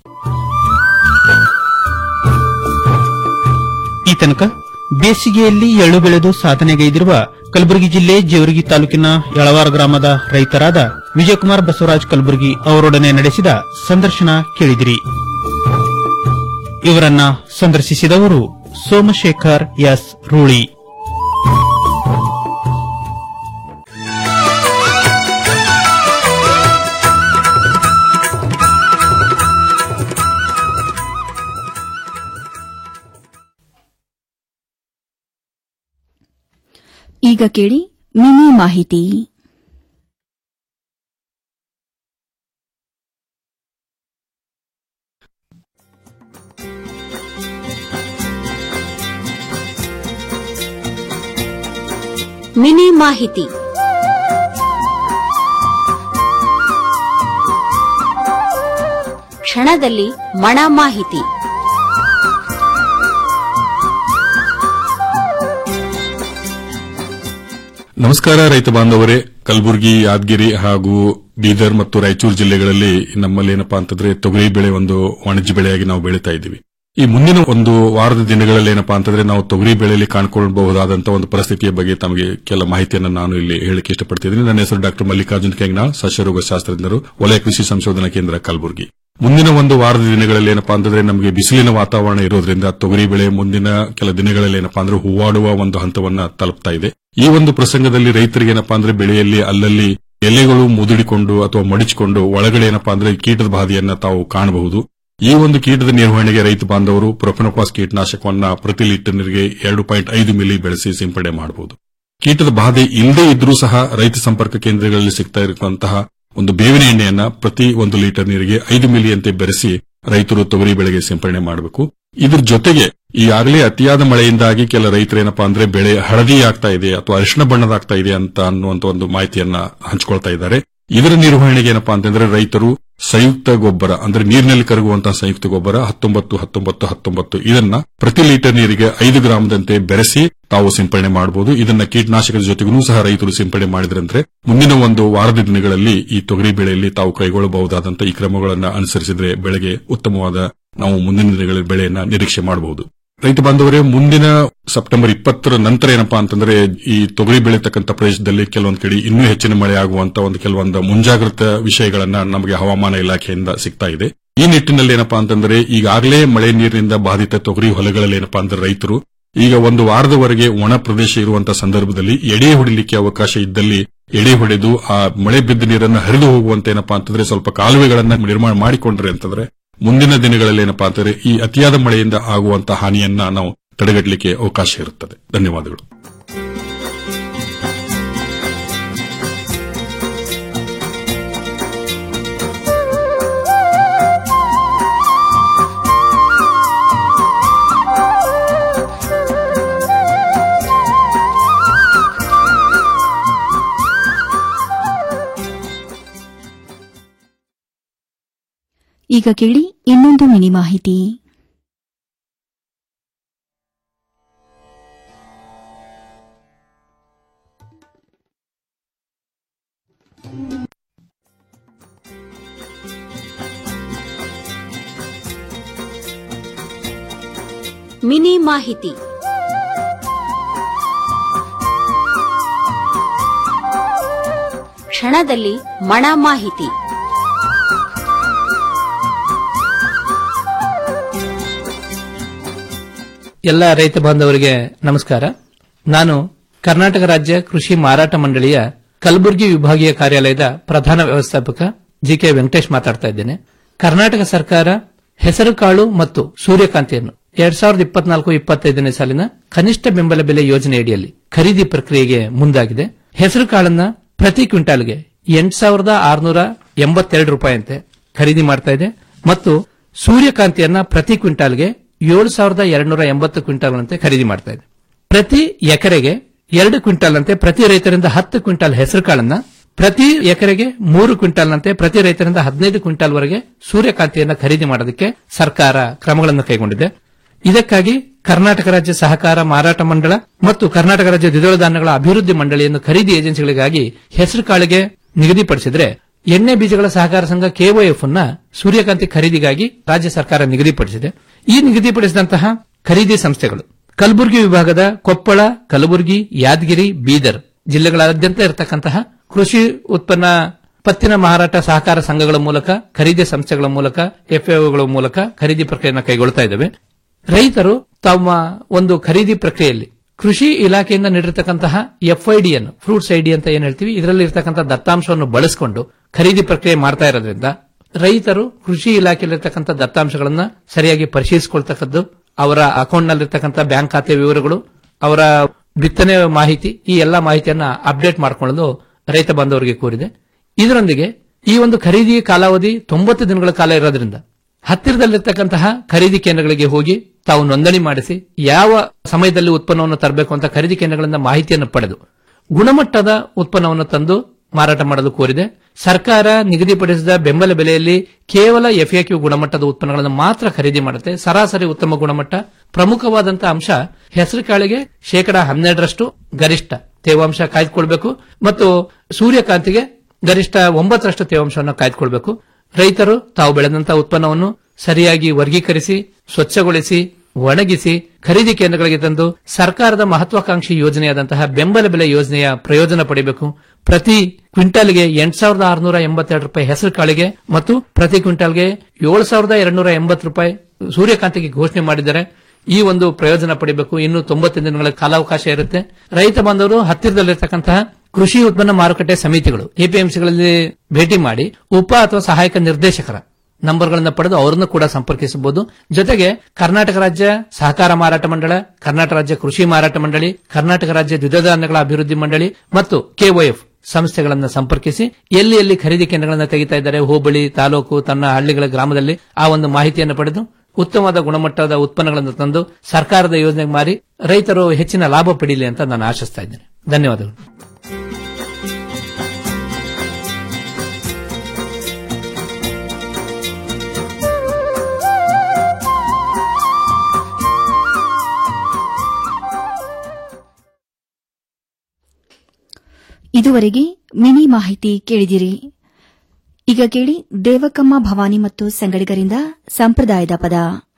ಈ ತನಕ ಬೇಸಿಗೆಯಲ್ಲಿ ಎಳ್ಳು ಬೆಳೆದು ಸಾಧನೆಗೈದಿರುವ ಕಲಬುರಗಿ ಜಿಲ್ಲೆ ಜೇವರ್ಗಿ ತಾಲೂಕಿನ ಯಳವಾರ ಗ್ರಾಮದ ರೈತರಾದ ವಿಜಯಕುಮಾರ್ ಬಸವರಾಜ್ ಕಲಬುರಗಿ ಅವರೊಡನೆ ನಡೆಸಿದ ಸಂದರ್ಶನ ಕೇಳಿದಿರಿ ಇವರನ್ನ ಸಂದರ್ಶಿಸಿದವರು ಸೋಮಶೇಖರ್ ಎಸ್ ರೂಳಿ ಈಗ ಕೇಳಿ ಮಿನಿ ಮಾಹಿತಿ ಮಿನಿ ಮಾಹಿತಿ ಕ್ಷಣದಲ್ಲಿ ಮಣ ಮಾಹಿತಿ ನಮಸ್ಕಾರ ರೈತ ಬಾಂಧವರೇ ಕಲಬುರಗಿ ಯಾದಗಿರಿ ಹಾಗೂ ಬೀದರ್ ಮತ್ತು ರಾಯಚೂರು ಜಿಲ್ಲೆಗಳಲ್ಲಿ ನಮ್ಮಲ್ಲಿ ಏನಪ್ಪಾ ಅಂತಂದ್ರೆ ತೊಗರಿ ಬೆಳೆ ಒಂದು ವಾಣಿಜ್ಯ ಬೆಳೆಯಾಗಿ ನಾವು ಬೆಳೀತಾ ಇದ್ದೀವಿ ಈ ಮುಂದಿನ ಒಂದು ವಾರದ ದಿನಗಳಲ್ಲಿ ಏನಪ್ಪಾ ಅಂತಂದ್ರೆ ನಾವು ತೊಗರಿ ಬೆಳೆಯಲ್ಲಿ ಕಾಣ್ಕೊಳ್ಳಬಹುದಾದಂತಹ ಒಂದು ಪರಿಸ್ಥಿತಿಯ ಬಗ್ಗೆ ತಮಗೆ ಕೆಲ ಮಾಹಿತಿಯನ್ನು ನಾನು ಇಲ್ಲಿ ಹೇಳಕ್ಕೆ ಇಷ್ಟಪಡ್ತಿದ್ದೀನಿ ನನ್ನ ಹೆಸರು ಡಾಕ್ಟರ್ ಮಲ್ಲಿಕಾರ್ಜುನ್ ಕೆಂಗ್ನಾಳ್ ಸಸ್ಯರೋಗ ಶಾಸ್ತ್ರಜ್ಞರು ವಲಯ ಕೃಷಿ ಸಂಶೋಧನಾ ಕೇಂದ್ರ ಕಲಬುರಗಿ ಮುಂದಿನ ಒಂದು ವಾರದ ದಿನಗಳಲ್ಲಿ ಏನಪ್ಪಾ ಅಂತಂದ್ರೆ ನಮಗೆ ಬಿಸಿಲಿನ ವಾತಾವರಣ ಇರೋದ್ರಿಂದ ತೊಗರಿ ಬೆಳೆ ಮುಂದಿನ ಕೆಲ ದಿನಗಳಲ್ಲಿ ಏನಪ್ಪಾ ಅಂದ್ರೆ ಹೂವಾಡುವ ಒಂದು ಹಂತವನ್ನ ತಲುಪ್ತಾ ಇದೆ ಈ ಒಂದು ಪ್ರಸಂಗದಲ್ಲಿ ರೈತರಿಗೆ ಏನಪ್ಪಾ ಅಂದ್ರೆ ಬೆಳೆಯಲ್ಲಿ ಅಲ್ಲಲ್ಲಿ ಎಲೆಗಳು ಮುದುಡಿಕೊಂಡು ಅಥವಾ ಮಡಿಚಿಕೊಂಡು ಒಳಗಡೆ ಏನಪ್ಪಾ ಅಂದ್ರೆ ಕೀಟದ ಬಾಧೆಯನ್ನ ತಾವು ಕಾಣಬಹುದು ಈ ಒಂದು ಕೀಟದ ನಿರ್ವಹಣೆಗೆ ರೈತ ಬಾಂಧವರು ಪ್ರೊಫೆನೋಪಾಸ್ ಕೀಟನಾಶಕವನ್ನ ಪ್ರತಿ ಲೀಟರ್ ನೀರಿಗೆ ಎರಡು ಪಾಯಿಂಟ್ ಐದು ಮಿಲಿ ಬೆಳೆಸಿ ಸಿಂಪಡಣೆ ಮಾಡಬಹುದು ಕೀಟದ ಬಾಧೆ ಇಲ್ಲದೇ ಇದ್ರೂ ಸಹ ರೈತ ಸಂಪರ್ಕ ಕೇಂದ್ರಗಳಲ್ಲಿ ಸಿಗ್ತಾ ಇರುವಂತಹ ಒಂದು ಬೇವಿನ ಎಣ್ಣೆಯನ್ನ ಪ್ರತಿ ಒಂದು ಲೀಟರ್ ನೀರಿಗೆ ಐದು ಮಿಲಿಯಂತೆ ಬೆರೆಸಿ ರೈತರು ತೊಗರಿ ಬೆಳೆಗೆ ಸಿಂಪಡಣೆ ಮಾಡಬೇಕು ಇದ್ರ ಜೊತೆಗೆ ಈಗಾಗಲೇ ಅತಿಯಾದ ಮಳೆಯಿಂದಾಗಿ ಕೆಲ ರೈತರು ಏನಪ್ಪಾ ಅಂದ್ರೆ ಬೆಳೆ ಹಳದಿ ಆಗ್ತಾ ಇದೆ ಅಥವಾ ಅರಿಶಿನ ಬಣ್ಣದಾಗ್ತಾ ಇದೆ ಅಂತ ಅನ್ನುವಂತ ಒಂದು ಮಾಹಿತಿಯನ್ನ ಹಂಚಿಕೊಳ್ತಾ ಇದ್ದಾರೆ ಇದರ ನಿರ್ವಹಣೆಗೆ ಏನಪ್ಪಾ ಅಂತಂದ್ರೆ ರೈತರು ಸಂಯುಕ್ತ ಗೊಬ್ಬರ ಅಂದ್ರೆ ನೀರಿನಲ್ಲಿ ಕರಗುವಂತಹ ಸಂಯುಕ್ತ ಗೊಬ್ಬರ ಹತ್ತೊಂಬತ್ತು ಹತ್ತೊಂಬತ್ತು ಹತ್ತೊಂಬತ್ತು ಇದನ್ನ ಪ್ರತಿ ಲೀಟರ್ ನೀರಿಗೆ ಐದು ಗ್ರಾಮದಂತೆ ಬೆರೆಸಿ ತಾವು ಸಿಂಪಡಣೆ ಮಾಡಬಹುದು ಇದನ್ನ ಕೀಟನಾಶಕದ ಜೊತೆಗೂ ಸಹ ರೈತರು ಸಿಂಪಡಣೆ ಮಾಡಿದ್ರಂದ್ರೆ ಮುಂದಿನ ಒಂದು ವಾರದ ದಿನಗಳಲ್ಲಿ ಈ ತೊಗರಿ ಬೆಳೆಯಲ್ಲಿ ತಾವು ಕೈಗೊಳ್ಳಬಹುದಾದಂತಹ ಈ ಕ್ರಮಗಳನ್ನು ಅನುಸರಿಸಿದ್ರೆ ಬೆಳೆಗೆ ಉತ್ತಮವಾದ ನಾವು ಮುಂದಿನ ದಿನಗಳಲ್ಲಿ ಬೆಳೆಯನ್ನ ನಿರೀಕ್ಷೆ ಮಾಡಬಹುದು ರೈತ ಬಾಂಧವರೇ ಮುಂದಿನ ಸೆಪ್ಟೆಂಬರ್ ಇಪ್ಪತ್ತರ ನಂತರ ಏನಪ್ಪಾ ಅಂತಂದ್ರೆ ಈ ತೊಗರಿ ಬೆಳೀತಕ್ಕಂಥ ಪ್ರದೇಶದಲ್ಲಿ ಕೆಲವೊಂದು ಕಡೆ ಇನ್ನೂ ಹೆಚ್ಚಿನ ಮಳೆ ಆಗುವಂತ ಒಂದು ಕೆಲವೊಂದು ಮುಂಜಾಗ್ರತಾ ವಿಷಯಗಳನ್ನ ನಮಗೆ ಹವಾಮಾನ ಇಲಾಖೆಯಿಂದ ಸಿಗ್ತಾ ಇದೆ ಈ ನಿಟ್ಟಿನಲ್ಲಿ ಏನಪ್ಪಾ ಅಂತಂದ್ರೆ ಈಗಾಗಲೇ ಮಳೆ ನೀರಿನಿಂದ ಬಾಧಿತ ತೊಗರಿ ಹೊಲಗಳಲ್ಲಿ ಏನಪ್ಪಾ ಅಂದ್ರೆ ರೈತರು ಈಗ ಒಂದು ವಾರದವರೆಗೆ ಒಣ ಪ್ರದೇಶ ಇರುವಂತಹ ಸಂದರ್ಭದಲ್ಲಿ ಎಡೆ ಹೊಡಿಲಿಕ್ಕೆ ಅವಕಾಶ ಇದ್ದಲ್ಲಿ ಎಡೆ ಹೊಡೆದು ಆ ಮಳೆ ಬಿದ್ದ ನೀರನ್ನು ಹರಿದು ಹೋಗುವಂತೆ ಏನಪ್ಪಾ ಅಂತಂದ್ರೆ ಸ್ವಲ್ಪ ಕಾಲುವೆಗಳನ್ನ ನಿರ್ಮಾಣ ಮಾಡಿಕೊಂಡ್ರೆ ಅಂತಂದ್ರೆ ಮುಂದಿನ ದಿನಗಳಲ್ಲಿ ಏನಪ್ಪಾ ಅಂತಂದ್ರೆ ಈ ಅತಿಯಾದ ಮಳೆಯಿಂದ ಆಗುವಂತಹ ಹಾನಿಯನ್ನ ನಾವು ತಡೆಗಟ್ಟಲಿಕ್ಕೆ ಅವಕಾಶ ಇರುತ್ತದೆ ಧನ್ಯವಾದಗಳು ಈಗ ಕೇಳಿ ಇನ್ನೊಂದು ಮಿನಿ ಮಾಹಿತಿ ಮಿನಿ ಮಾಹಿತಿ ಕ್ಷಣದಲ್ಲಿ ಮಣ ಮಾಹಿತಿ ಎಲ್ಲ ರೈತ ಬಾಂಧವರಿಗೆ ನಮಸ್ಕಾರ ನಾನು ಕರ್ನಾಟಕ ರಾಜ್ಯ ಕೃಷಿ ಮಾರಾಟ ಮಂಡಳಿಯ ಕಲಬುರಗಿ ವಿಭಾಗೀಯ ಕಾರ್ಯಾಲಯದ ಪ್ರಧಾನ ವ್ಯವಸ್ಥಾಪಕ ಜಿಕೆ ವೆಂಕಟೇಶ್ ಮಾತಾಡ್ತಾ ಇದ್ದೇನೆ ಕರ್ನಾಟಕ ಸರ್ಕಾರ ಹೆಸರುಕಾಳು ಮತ್ತು ಸೂರ್ಯಕಾಂತಿಯನ್ನು ಎರಡ್ ಸಾವಿರದ ಇಪ್ಪತ್ನಾಲ್ಕು ಇಪ್ಪತ್ತೈದನೇ ಸಾಲಿನ ಕನಿಷ್ಠ ಬೆಂಬಲ ಬೆಲೆ ಯೋಜನೆಯಡಿಯಲ್ಲಿ ಖರೀದಿ ಪ್ರಕ್ರಿಯೆಗೆ ಮುಂದಾಗಿದೆ ಹೆಸರುಕಾಳನ್ನ ಪ್ರತಿ ಕ್ವಿಂಟಾಲ್ಗೆ ಎಂಟು ಸಾವಿರದ ಆರುನೂರ ಎಂಬತ್ತೆರಡು ರೂಪಾಯಿಯಂತೆ ಖರೀದಿ ಮಾಡ್ತಾ ಇದೆ ಮತ್ತು ಸೂರ್ಯಕಾಂತಿಯನ್ನ ಪ್ರತಿ ಕ್ವಿಂಟಾಲ್ಗೆ ಏಳು ಸಾವಿರದ ಎರಡ್ನೂರ ಎಂಬತ್ತು ಕ್ವಿಂಟಾಲ್ನಂತೆ ಖರೀದಿ ಮಾಡ್ತಾ ಇದೆ ಪ್ರತಿ ಎಕರೆಗೆ ಎರಡು ಕ್ವಿಂಟಾಲ್ ಅಂತೆ ಪ್ರತಿ ರೈತರಿಂದ ಹತ್ತು ಕ್ವಿಂಟಾಲ್ ಹೆಸರುಕಾಳನ್ನ ಪ್ರತಿ ಎಕರೆಗೆ ಮೂರು ಕ್ವಿಂಟಾಲ್ನಂತೆ ಪ್ರತಿ ರೈತರಿಂದ ಹದಿನೈದು ಕ್ವಿಂಟಾಲ್ ವರೆಗೆ ಸೂರ್ಯಕಾಂತಿಯನ್ನ ಖರೀದಿ ಮಾಡೋದಕ್ಕೆ ಸರ್ಕಾರ ಕ್ರಮಗಳನ್ನು ಕೈಗೊಂಡಿದೆ ಇದಕ್ಕಾಗಿ ಕರ್ನಾಟಕ ರಾಜ್ಯ ಸಹಕಾರ ಮಾರಾಟ ಮಂಡಳ ಮತ್ತು ಕರ್ನಾಟಕ ರಾಜ್ಯ ದ್ವಿದಳ ಧಾನ್ಯಗಳ ಅಭಿವೃದ್ಧಿ ಮಂಡಳಿಯನ್ನು ಖರೀದಿ ಏಜೆನ್ಸಿಗಳಿಗಾಗಿ ಹೆಸರುಕಾಳಿಗೆ ನಿಗದಿಪಡಿಸಿದ್ರೆ ಎಣ್ಣೆ ಬೀಜಗಳ ಸಹಕಾರ ಸಂಘ ಕೆಒಎಫ್ ಅನ್ನ ಸೂರ್ಯಕಾಂತಿ ಖರೀದಿಗಾಗಿ ರಾಜ್ಯ ಸರ್ಕಾರ ನಿಗದಿಪಡಿಸಿದೆ ಈ ನಿಗದಿಪಡಿಸಿದಂತಹ ಖರೀದಿ ಸಂಸ್ಥೆಗಳು ಕಲಬುರಗಿ ವಿಭಾಗದ ಕೊಪ್ಪಳ ಕಲಬುರಗಿ ಯಾದಗಿರಿ ಬೀದರ್ ಜಿಲ್ಲೆಗಳಾದ್ಯಂತ ಇರತಕ್ಕಂತಹ ಕೃಷಿ ಉತ್ಪನ್ನ ಪತ್ತಿನ ಮಾರಾಟ ಸಹಕಾರ ಸಂಘಗಳ ಮೂಲಕ ಖರೀದಿ ಸಂಸ್ಥೆಗಳ ಮೂಲಕ ಎಫ್ಎಒಗಳ ಮೂಲಕ ಖರೀದಿ ಪ್ರಕ್ರಿಯೆಯನ್ನು ಕೈಗೊಳ್ತಾ ಇದ್ದಾವೆ ರೈತರು ತಮ್ಮ ಒಂದು ಖರೀದಿ ಪ್ರಕ್ರಿಯೆಯಲ್ಲಿ ಕೃಷಿ ಇಲಾಖೆಯಿಂದ ನೀಡಿರತಕ್ಕಂತಹ ಎಫ್ಐಡಿ ಅನ್ನು ಫ್ರೂಟ್ಸ್ ಐಡಿ ಅಂತ ಏನ್ ಹೇಳ್ತೀವಿ ಇದರಲ್ಲಿ ಇರತಕ್ಕಂತಹ ದತ್ತಾಂಶವನ್ನು ಬಳಸಿಕೊಂಡು ಖರೀದಿ ಪ್ರಕ್ರಿಯೆ ಮಾಡ್ತಾ ಇರೋದ್ರಿಂದ ರೈತರು ಕೃಷಿ ಇಲಾಖೆಯಲ್ಲಿರ್ತಕ್ಕಂಥ ದತ್ತಾಂಶಗಳನ್ನ ಸರಿಯಾಗಿ ಪರಿಶೀಲಿಸಿಕೊಳ್ತಕ್ಕದ್ದು ಅವರ ಅಕೌಂಟ್ನಲ್ಲಿರ್ತಕ್ಕಂಥ ಬ್ಯಾಂಕ್ ಖಾತೆ ವಿವರಗಳು ಅವರ ಬಿತ್ತನೆ ಮಾಹಿತಿ ಈ ಎಲ್ಲಾ ಮಾಹಿತಿಯನ್ನ ಅಪ್ಡೇಟ್ ಮಾಡಿಕೊಳ್ಳಲು ರೈತ ಬಾಂಧವರಿಗೆ ಕೋರಿದೆ ಇದರೊಂದಿಗೆ ಈ ಒಂದು ಖರೀದಿ ಕಾಲಾವಧಿ ತೊಂಬತ್ತು ದಿನಗಳ ಕಾಲ ಇರೋದ್ರಿಂದ ಹತ್ತಿರದಲ್ಲಿರ್ತಕ್ಕಂತಹ ಖರೀದಿ ಕೇಂದ್ರಗಳಿಗೆ ಹೋಗಿ ತಾವು ನೋಂದಣಿ ಮಾಡಿಸಿ ಯಾವ ಸಮಯದಲ್ಲಿ ಉತ್ಪನ್ನವನ್ನು ತರಬೇಕು ಅಂತ ಖರೀದಿ ಕೇಂದ್ರಗಳಿಂದ ಮಾಹಿತಿಯನ್ನು ಪಡೆದು ಗುಣಮಟ್ಟದ ಉತ್ಪನ್ನವನ್ನು ತಂದು ಮಾರಾಟ ಮಾಡಲು ಕೋರಿದೆ ಸರ್ಕಾರ ನಿಗದಿಪಡಿಸಿದ ಬೆಂಬಲ ಬೆಲೆಯಲ್ಲಿ ಕೇವಲ ಎಫ್ಎಕ್ಯೂ ಗುಣಮಟ್ಟದ ಉತ್ಪನ್ನಗಳನ್ನು ಮಾತ್ರ ಖರೀದಿ ಮಾಡುತ್ತೆ ಸರಾಸರಿ ಉತ್ತಮ ಗುಣಮಟ್ಟ ಪ್ರಮುಖವಾದಂತಹ ಅಂಶ ಹೆಸರುಕಾಳಿಗೆ ಶೇಕಡಾ ಹನ್ನೆರಡರಷ್ಟು ಗರಿಷ್ಠ ತೇವಾಂಶ ಕಾಯ್ದುಕೊಳ್ಬೇಕು ಮತ್ತು ಸೂರ್ಯಕಾಂತಿಗೆ ಗರಿಷ್ಠ ಒಂಬತ್ತರಷ್ಟು ತೇವಾಂಶವನ್ನು ಕಾಯ್ದುಕೊಳ್ಬೇಕು ರೈತರು ತಾವು ಬೆಳೆದಂತಹ ಉತ್ಪನ್ನವನ್ನು ಸರಿಯಾಗಿ ವರ್ಗೀಕರಿಸಿ ಸ್ವಚ್ಛಗೊಳಿಸಿ ಒಣಗಿಸಿ ಖರೀದಿ ಕೇಂದ್ರಗಳಿಗೆ ತಂದು ಸರ್ಕಾರದ ಮಹತ್ವಾಕಾಂಕ್ಷಿ ಯೋಜನೆಯಾದಂತಹ ಬೆಂಬಲ ಬೆಲೆ ಯೋಜನೆಯ ಪ್ರಯೋಜನ ಪಡೆಯಬೇಕು ಪ್ರತಿ ಕ್ವಿಂಟಾಲ್ಗೆ ಎಂಟು ಸಾವಿರದ ಆರುನೂರ ಎಂಬತ್ತೆರಡು ರೂಪಾಯಿ ಹೆಸರು ಕಾಳಿಗೆ ಮತ್ತು ಪ್ರತಿ ಕ್ವಿಂಟಾಲ್ಗೆ ಏಳು ಸಾವಿರದ ಎರಡ್ನೂರ ಎಂಬತ್ತು ರೂಪಾಯಿ ಸೂರ್ಯಕಾಂತಿಗೆ ಘೋಷಣೆ ಮಾಡಿದ್ದಾರೆ ಈ ಒಂದು ಪ್ರಯೋಜನ ಪಡೆಯಬೇಕು ಇನ್ನು ತೊಂಬತ್ತು ದಿನಗಳ ಕಾಲಾವಕಾಶ ಇರುತ್ತೆ ರೈತ ಬಾಂಧವರು ಹತ್ತಿರದಲ್ಲಿರ್ತಕ್ಕಂತಹ ಕೃಷಿ ಉತ್ಪನ್ನ ಮಾರುಕಟ್ಟೆ ಸಮಿತಿಗಳು ಎಪಿಎಂಸಿಗಳಲ್ಲಿ ಭೇಟಿ ಮಾಡಿ ಉಪ ಅಥವಾ ಸಹಾಯಕ ನಿರ್ದೇಶಕರ ನಂಬರ್ಗಳನ್ನು ಪಡೆದು ಅವರನ್ನು ಕೂಡ ಸಂಪರ್ಕಿಸಬಹುದು ಜೊತೆಗೆ ಕರ್ನಾಟಕ ರಾಜ್ಯ ಸಹಕಾರ ಮಾರಾಟ ಮಂಡಳ ಕರ್ನಾಟಕ ರಾಜ್ಯ ಕೃಷಿ ಮಾರಾಟ ಮಂಡಳಿ ಕರ್ನಾಟಕ ರಾಜ್ಯ ದ್ವಿದಳ ಧಾನ್ಯಗಳ ಅಭಿವೃದ್ಧಿ ಮಂಡಳಿ ಮತ್ತು ಕೆಒಎಫ್ ಸಂಸ್ಥೆಗಳನ್ನು ಸಂಪರ್ಕಿಸಿ ಎಲ್ಲಿ ಎಲ್ಲಿ ಖರೀದಿ ಕೇಂದ್ರಗಳನ್ನು ತೆಗಿತಾ ಇದ್ದಾರೆ ಹೋಬಳಿ ತಾಲೂಕು ತನ್ನ ಹಳ್ಳಿಗಳ ಗ್ರಾಮದಲ್ಲಿ ಆ ಒಂದು ಮಾಹಿತಿಯನ್ನು ಪಡೆದು ಉತ್ತಮವಾದ ಗುಣಮಟ್ಟದ ಉತ್ಪನ್ನಗಳನ್ನು ತಂದು ಸರ್ಕಾರದ ಯೋಜನೆಗೆ ಮಾರಿ ರೈತರು ಹೆಚ್ಚಿನ ಲಾಭ ಪಡೀಲಿ ಅಂತ ನಾನು ಆಶಿಸ್ತಾ ಇದ್ದೇನೆ ಧನ್ಯವಾದಗಳು ಇದುವರೆಗೆ ಮಿನಿ ಮಾಹಿತಿ ಕೇಳಿದಿರಿ ಈಗ ಕೇಳಿ ದೇವಕಮ್ಮ ಭವಾನಿ ಮತ್ತು ಸಂಗಡಿಗರಿಂದ ಸಂಪ್ರದಾಯದ ಪದ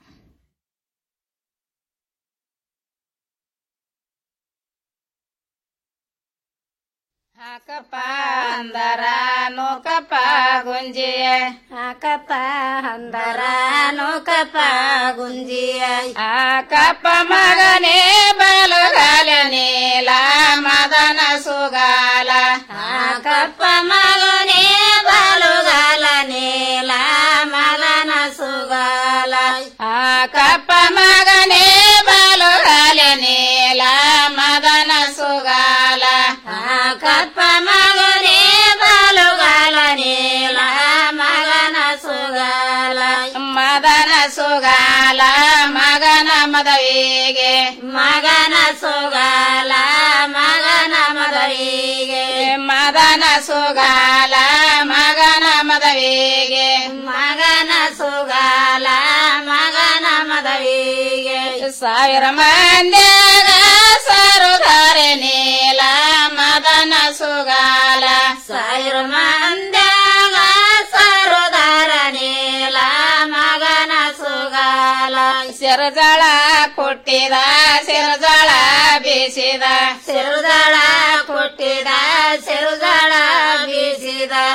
ಹಾಕಪ್ಪ ಅಂದರ ನೋಕಪ್ಪ ಗುಂಜಿಯ ಹಾಕಪ್ಪ ಅಂದರ ನೋಕಪ್ಪ ಗುಂಜಿಯ ಹಾಕಪ್ಪ ಮಗನೇ ಬಲಗಾಲ ನೀಲ ಮದನ ಸುಗಾಲ ಹಾಕಪ್ಪ ಮಗನೇ ಬಲಗಾಲ ನೀಲ ಮದನ ಸುಗಾಲ ಹಾಕಪ್ಪ ಮಗನೇ ಬಲಗಾಲ ನೀಲ ಮದನ ಸುಗಾಲ ಹಾಕಪ್ಪ ಮಗನೇ ಬಲಗಾಲ ನೀಲ ಮಗನ ಸುಗಾಲ ಮದನ ಸುಗಾಲ ಮಗನ ಮದವಿಗೆ ಮಗನ ಸುಗಾಲ ಮಗನ ಮದವಿಗೆ ಮದನ ಸುಗಾಲ ಮಗನ ಮದವಿಗೆ ಮಗನ ಸುಗಾಲ ಮಗನ ಮದವಿಗೆ ಸಾವಿರ ಮಂದ್ಯಾಗ ಸರುಧಾರೆ ನೀಲ ಮದನ ಸುಗಾಲ ಸಾವಿರ ಮಂದ್ಯಾಗ ಸರುಧಾರ ನೀಲ ಮಗನ ಸುಗಾಲ ಸಿರಜಳ ಕೊಟ್ಟಿದ ಸಿರಜಳ ಬೀಸಿದ ಸಿರುದಳ ಕೊಟ್ಟಿದ ಸಿರುದಳ ಬೀಸಿದ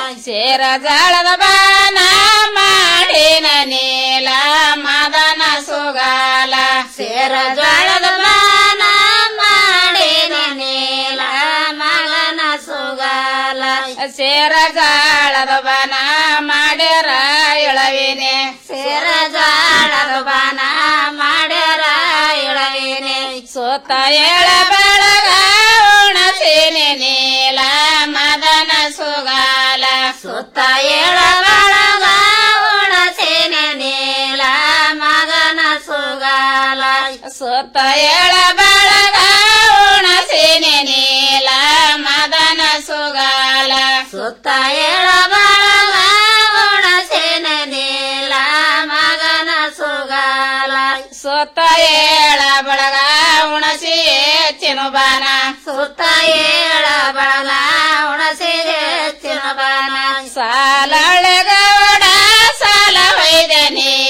ಸೇರ ಜಾಳದ ಬಾನ ಮಾಡಿನ ನೀಲ ಮದನ ಸುಗಾಲ ಸೇರ ಜಾಳದ ಬಾನ ಮಾಡಿನ ನೀಲ ಮಗನ ಸುಗಾಲ ಸೇರ ಜಾಳದ ಬನ ಮಾಡ್ಯಾರ ಇಳವಿನೆ ಸೇರ ಜಾಳದ ಬನ ಮಾಡ್ಯಾರ ಇಳವಿನೆ ಸೋತ ಎಳ ಬಳಗ ಉಣಸಿನಿ ನೀಲ ಮದನ ಸುಗಾಲ ಸುತ್ತ ಎಳ ಬಳಗ ಉಣಸಿನಿ ನೀಲ ಮಗನ ಸುಗಾಲ ಸುತ್ತ ಎಳ ಬಳಗ ಉಣಸಿನಿ ನೀಲ ಮದನ ಸುಗಾಲ ಸುತ್ತ ಎಳ ಬಳಗ ಉಣಸಿನಿ ನೀಲ ಮಗನ ಸುಗಾಲ ಸುತ್ತ ಏಳ ಬಳಗ ಉಣಸಿ ಚಿನುಬಾನ ಸುತ್ತ ಏಳ ಬಳಗ ಉಣಸಿ ಚಿನುಬಾನ ಸಾಲಳೆಗೌಡ ಸಾಲ ಹೊಯ್ದ ನೀಲ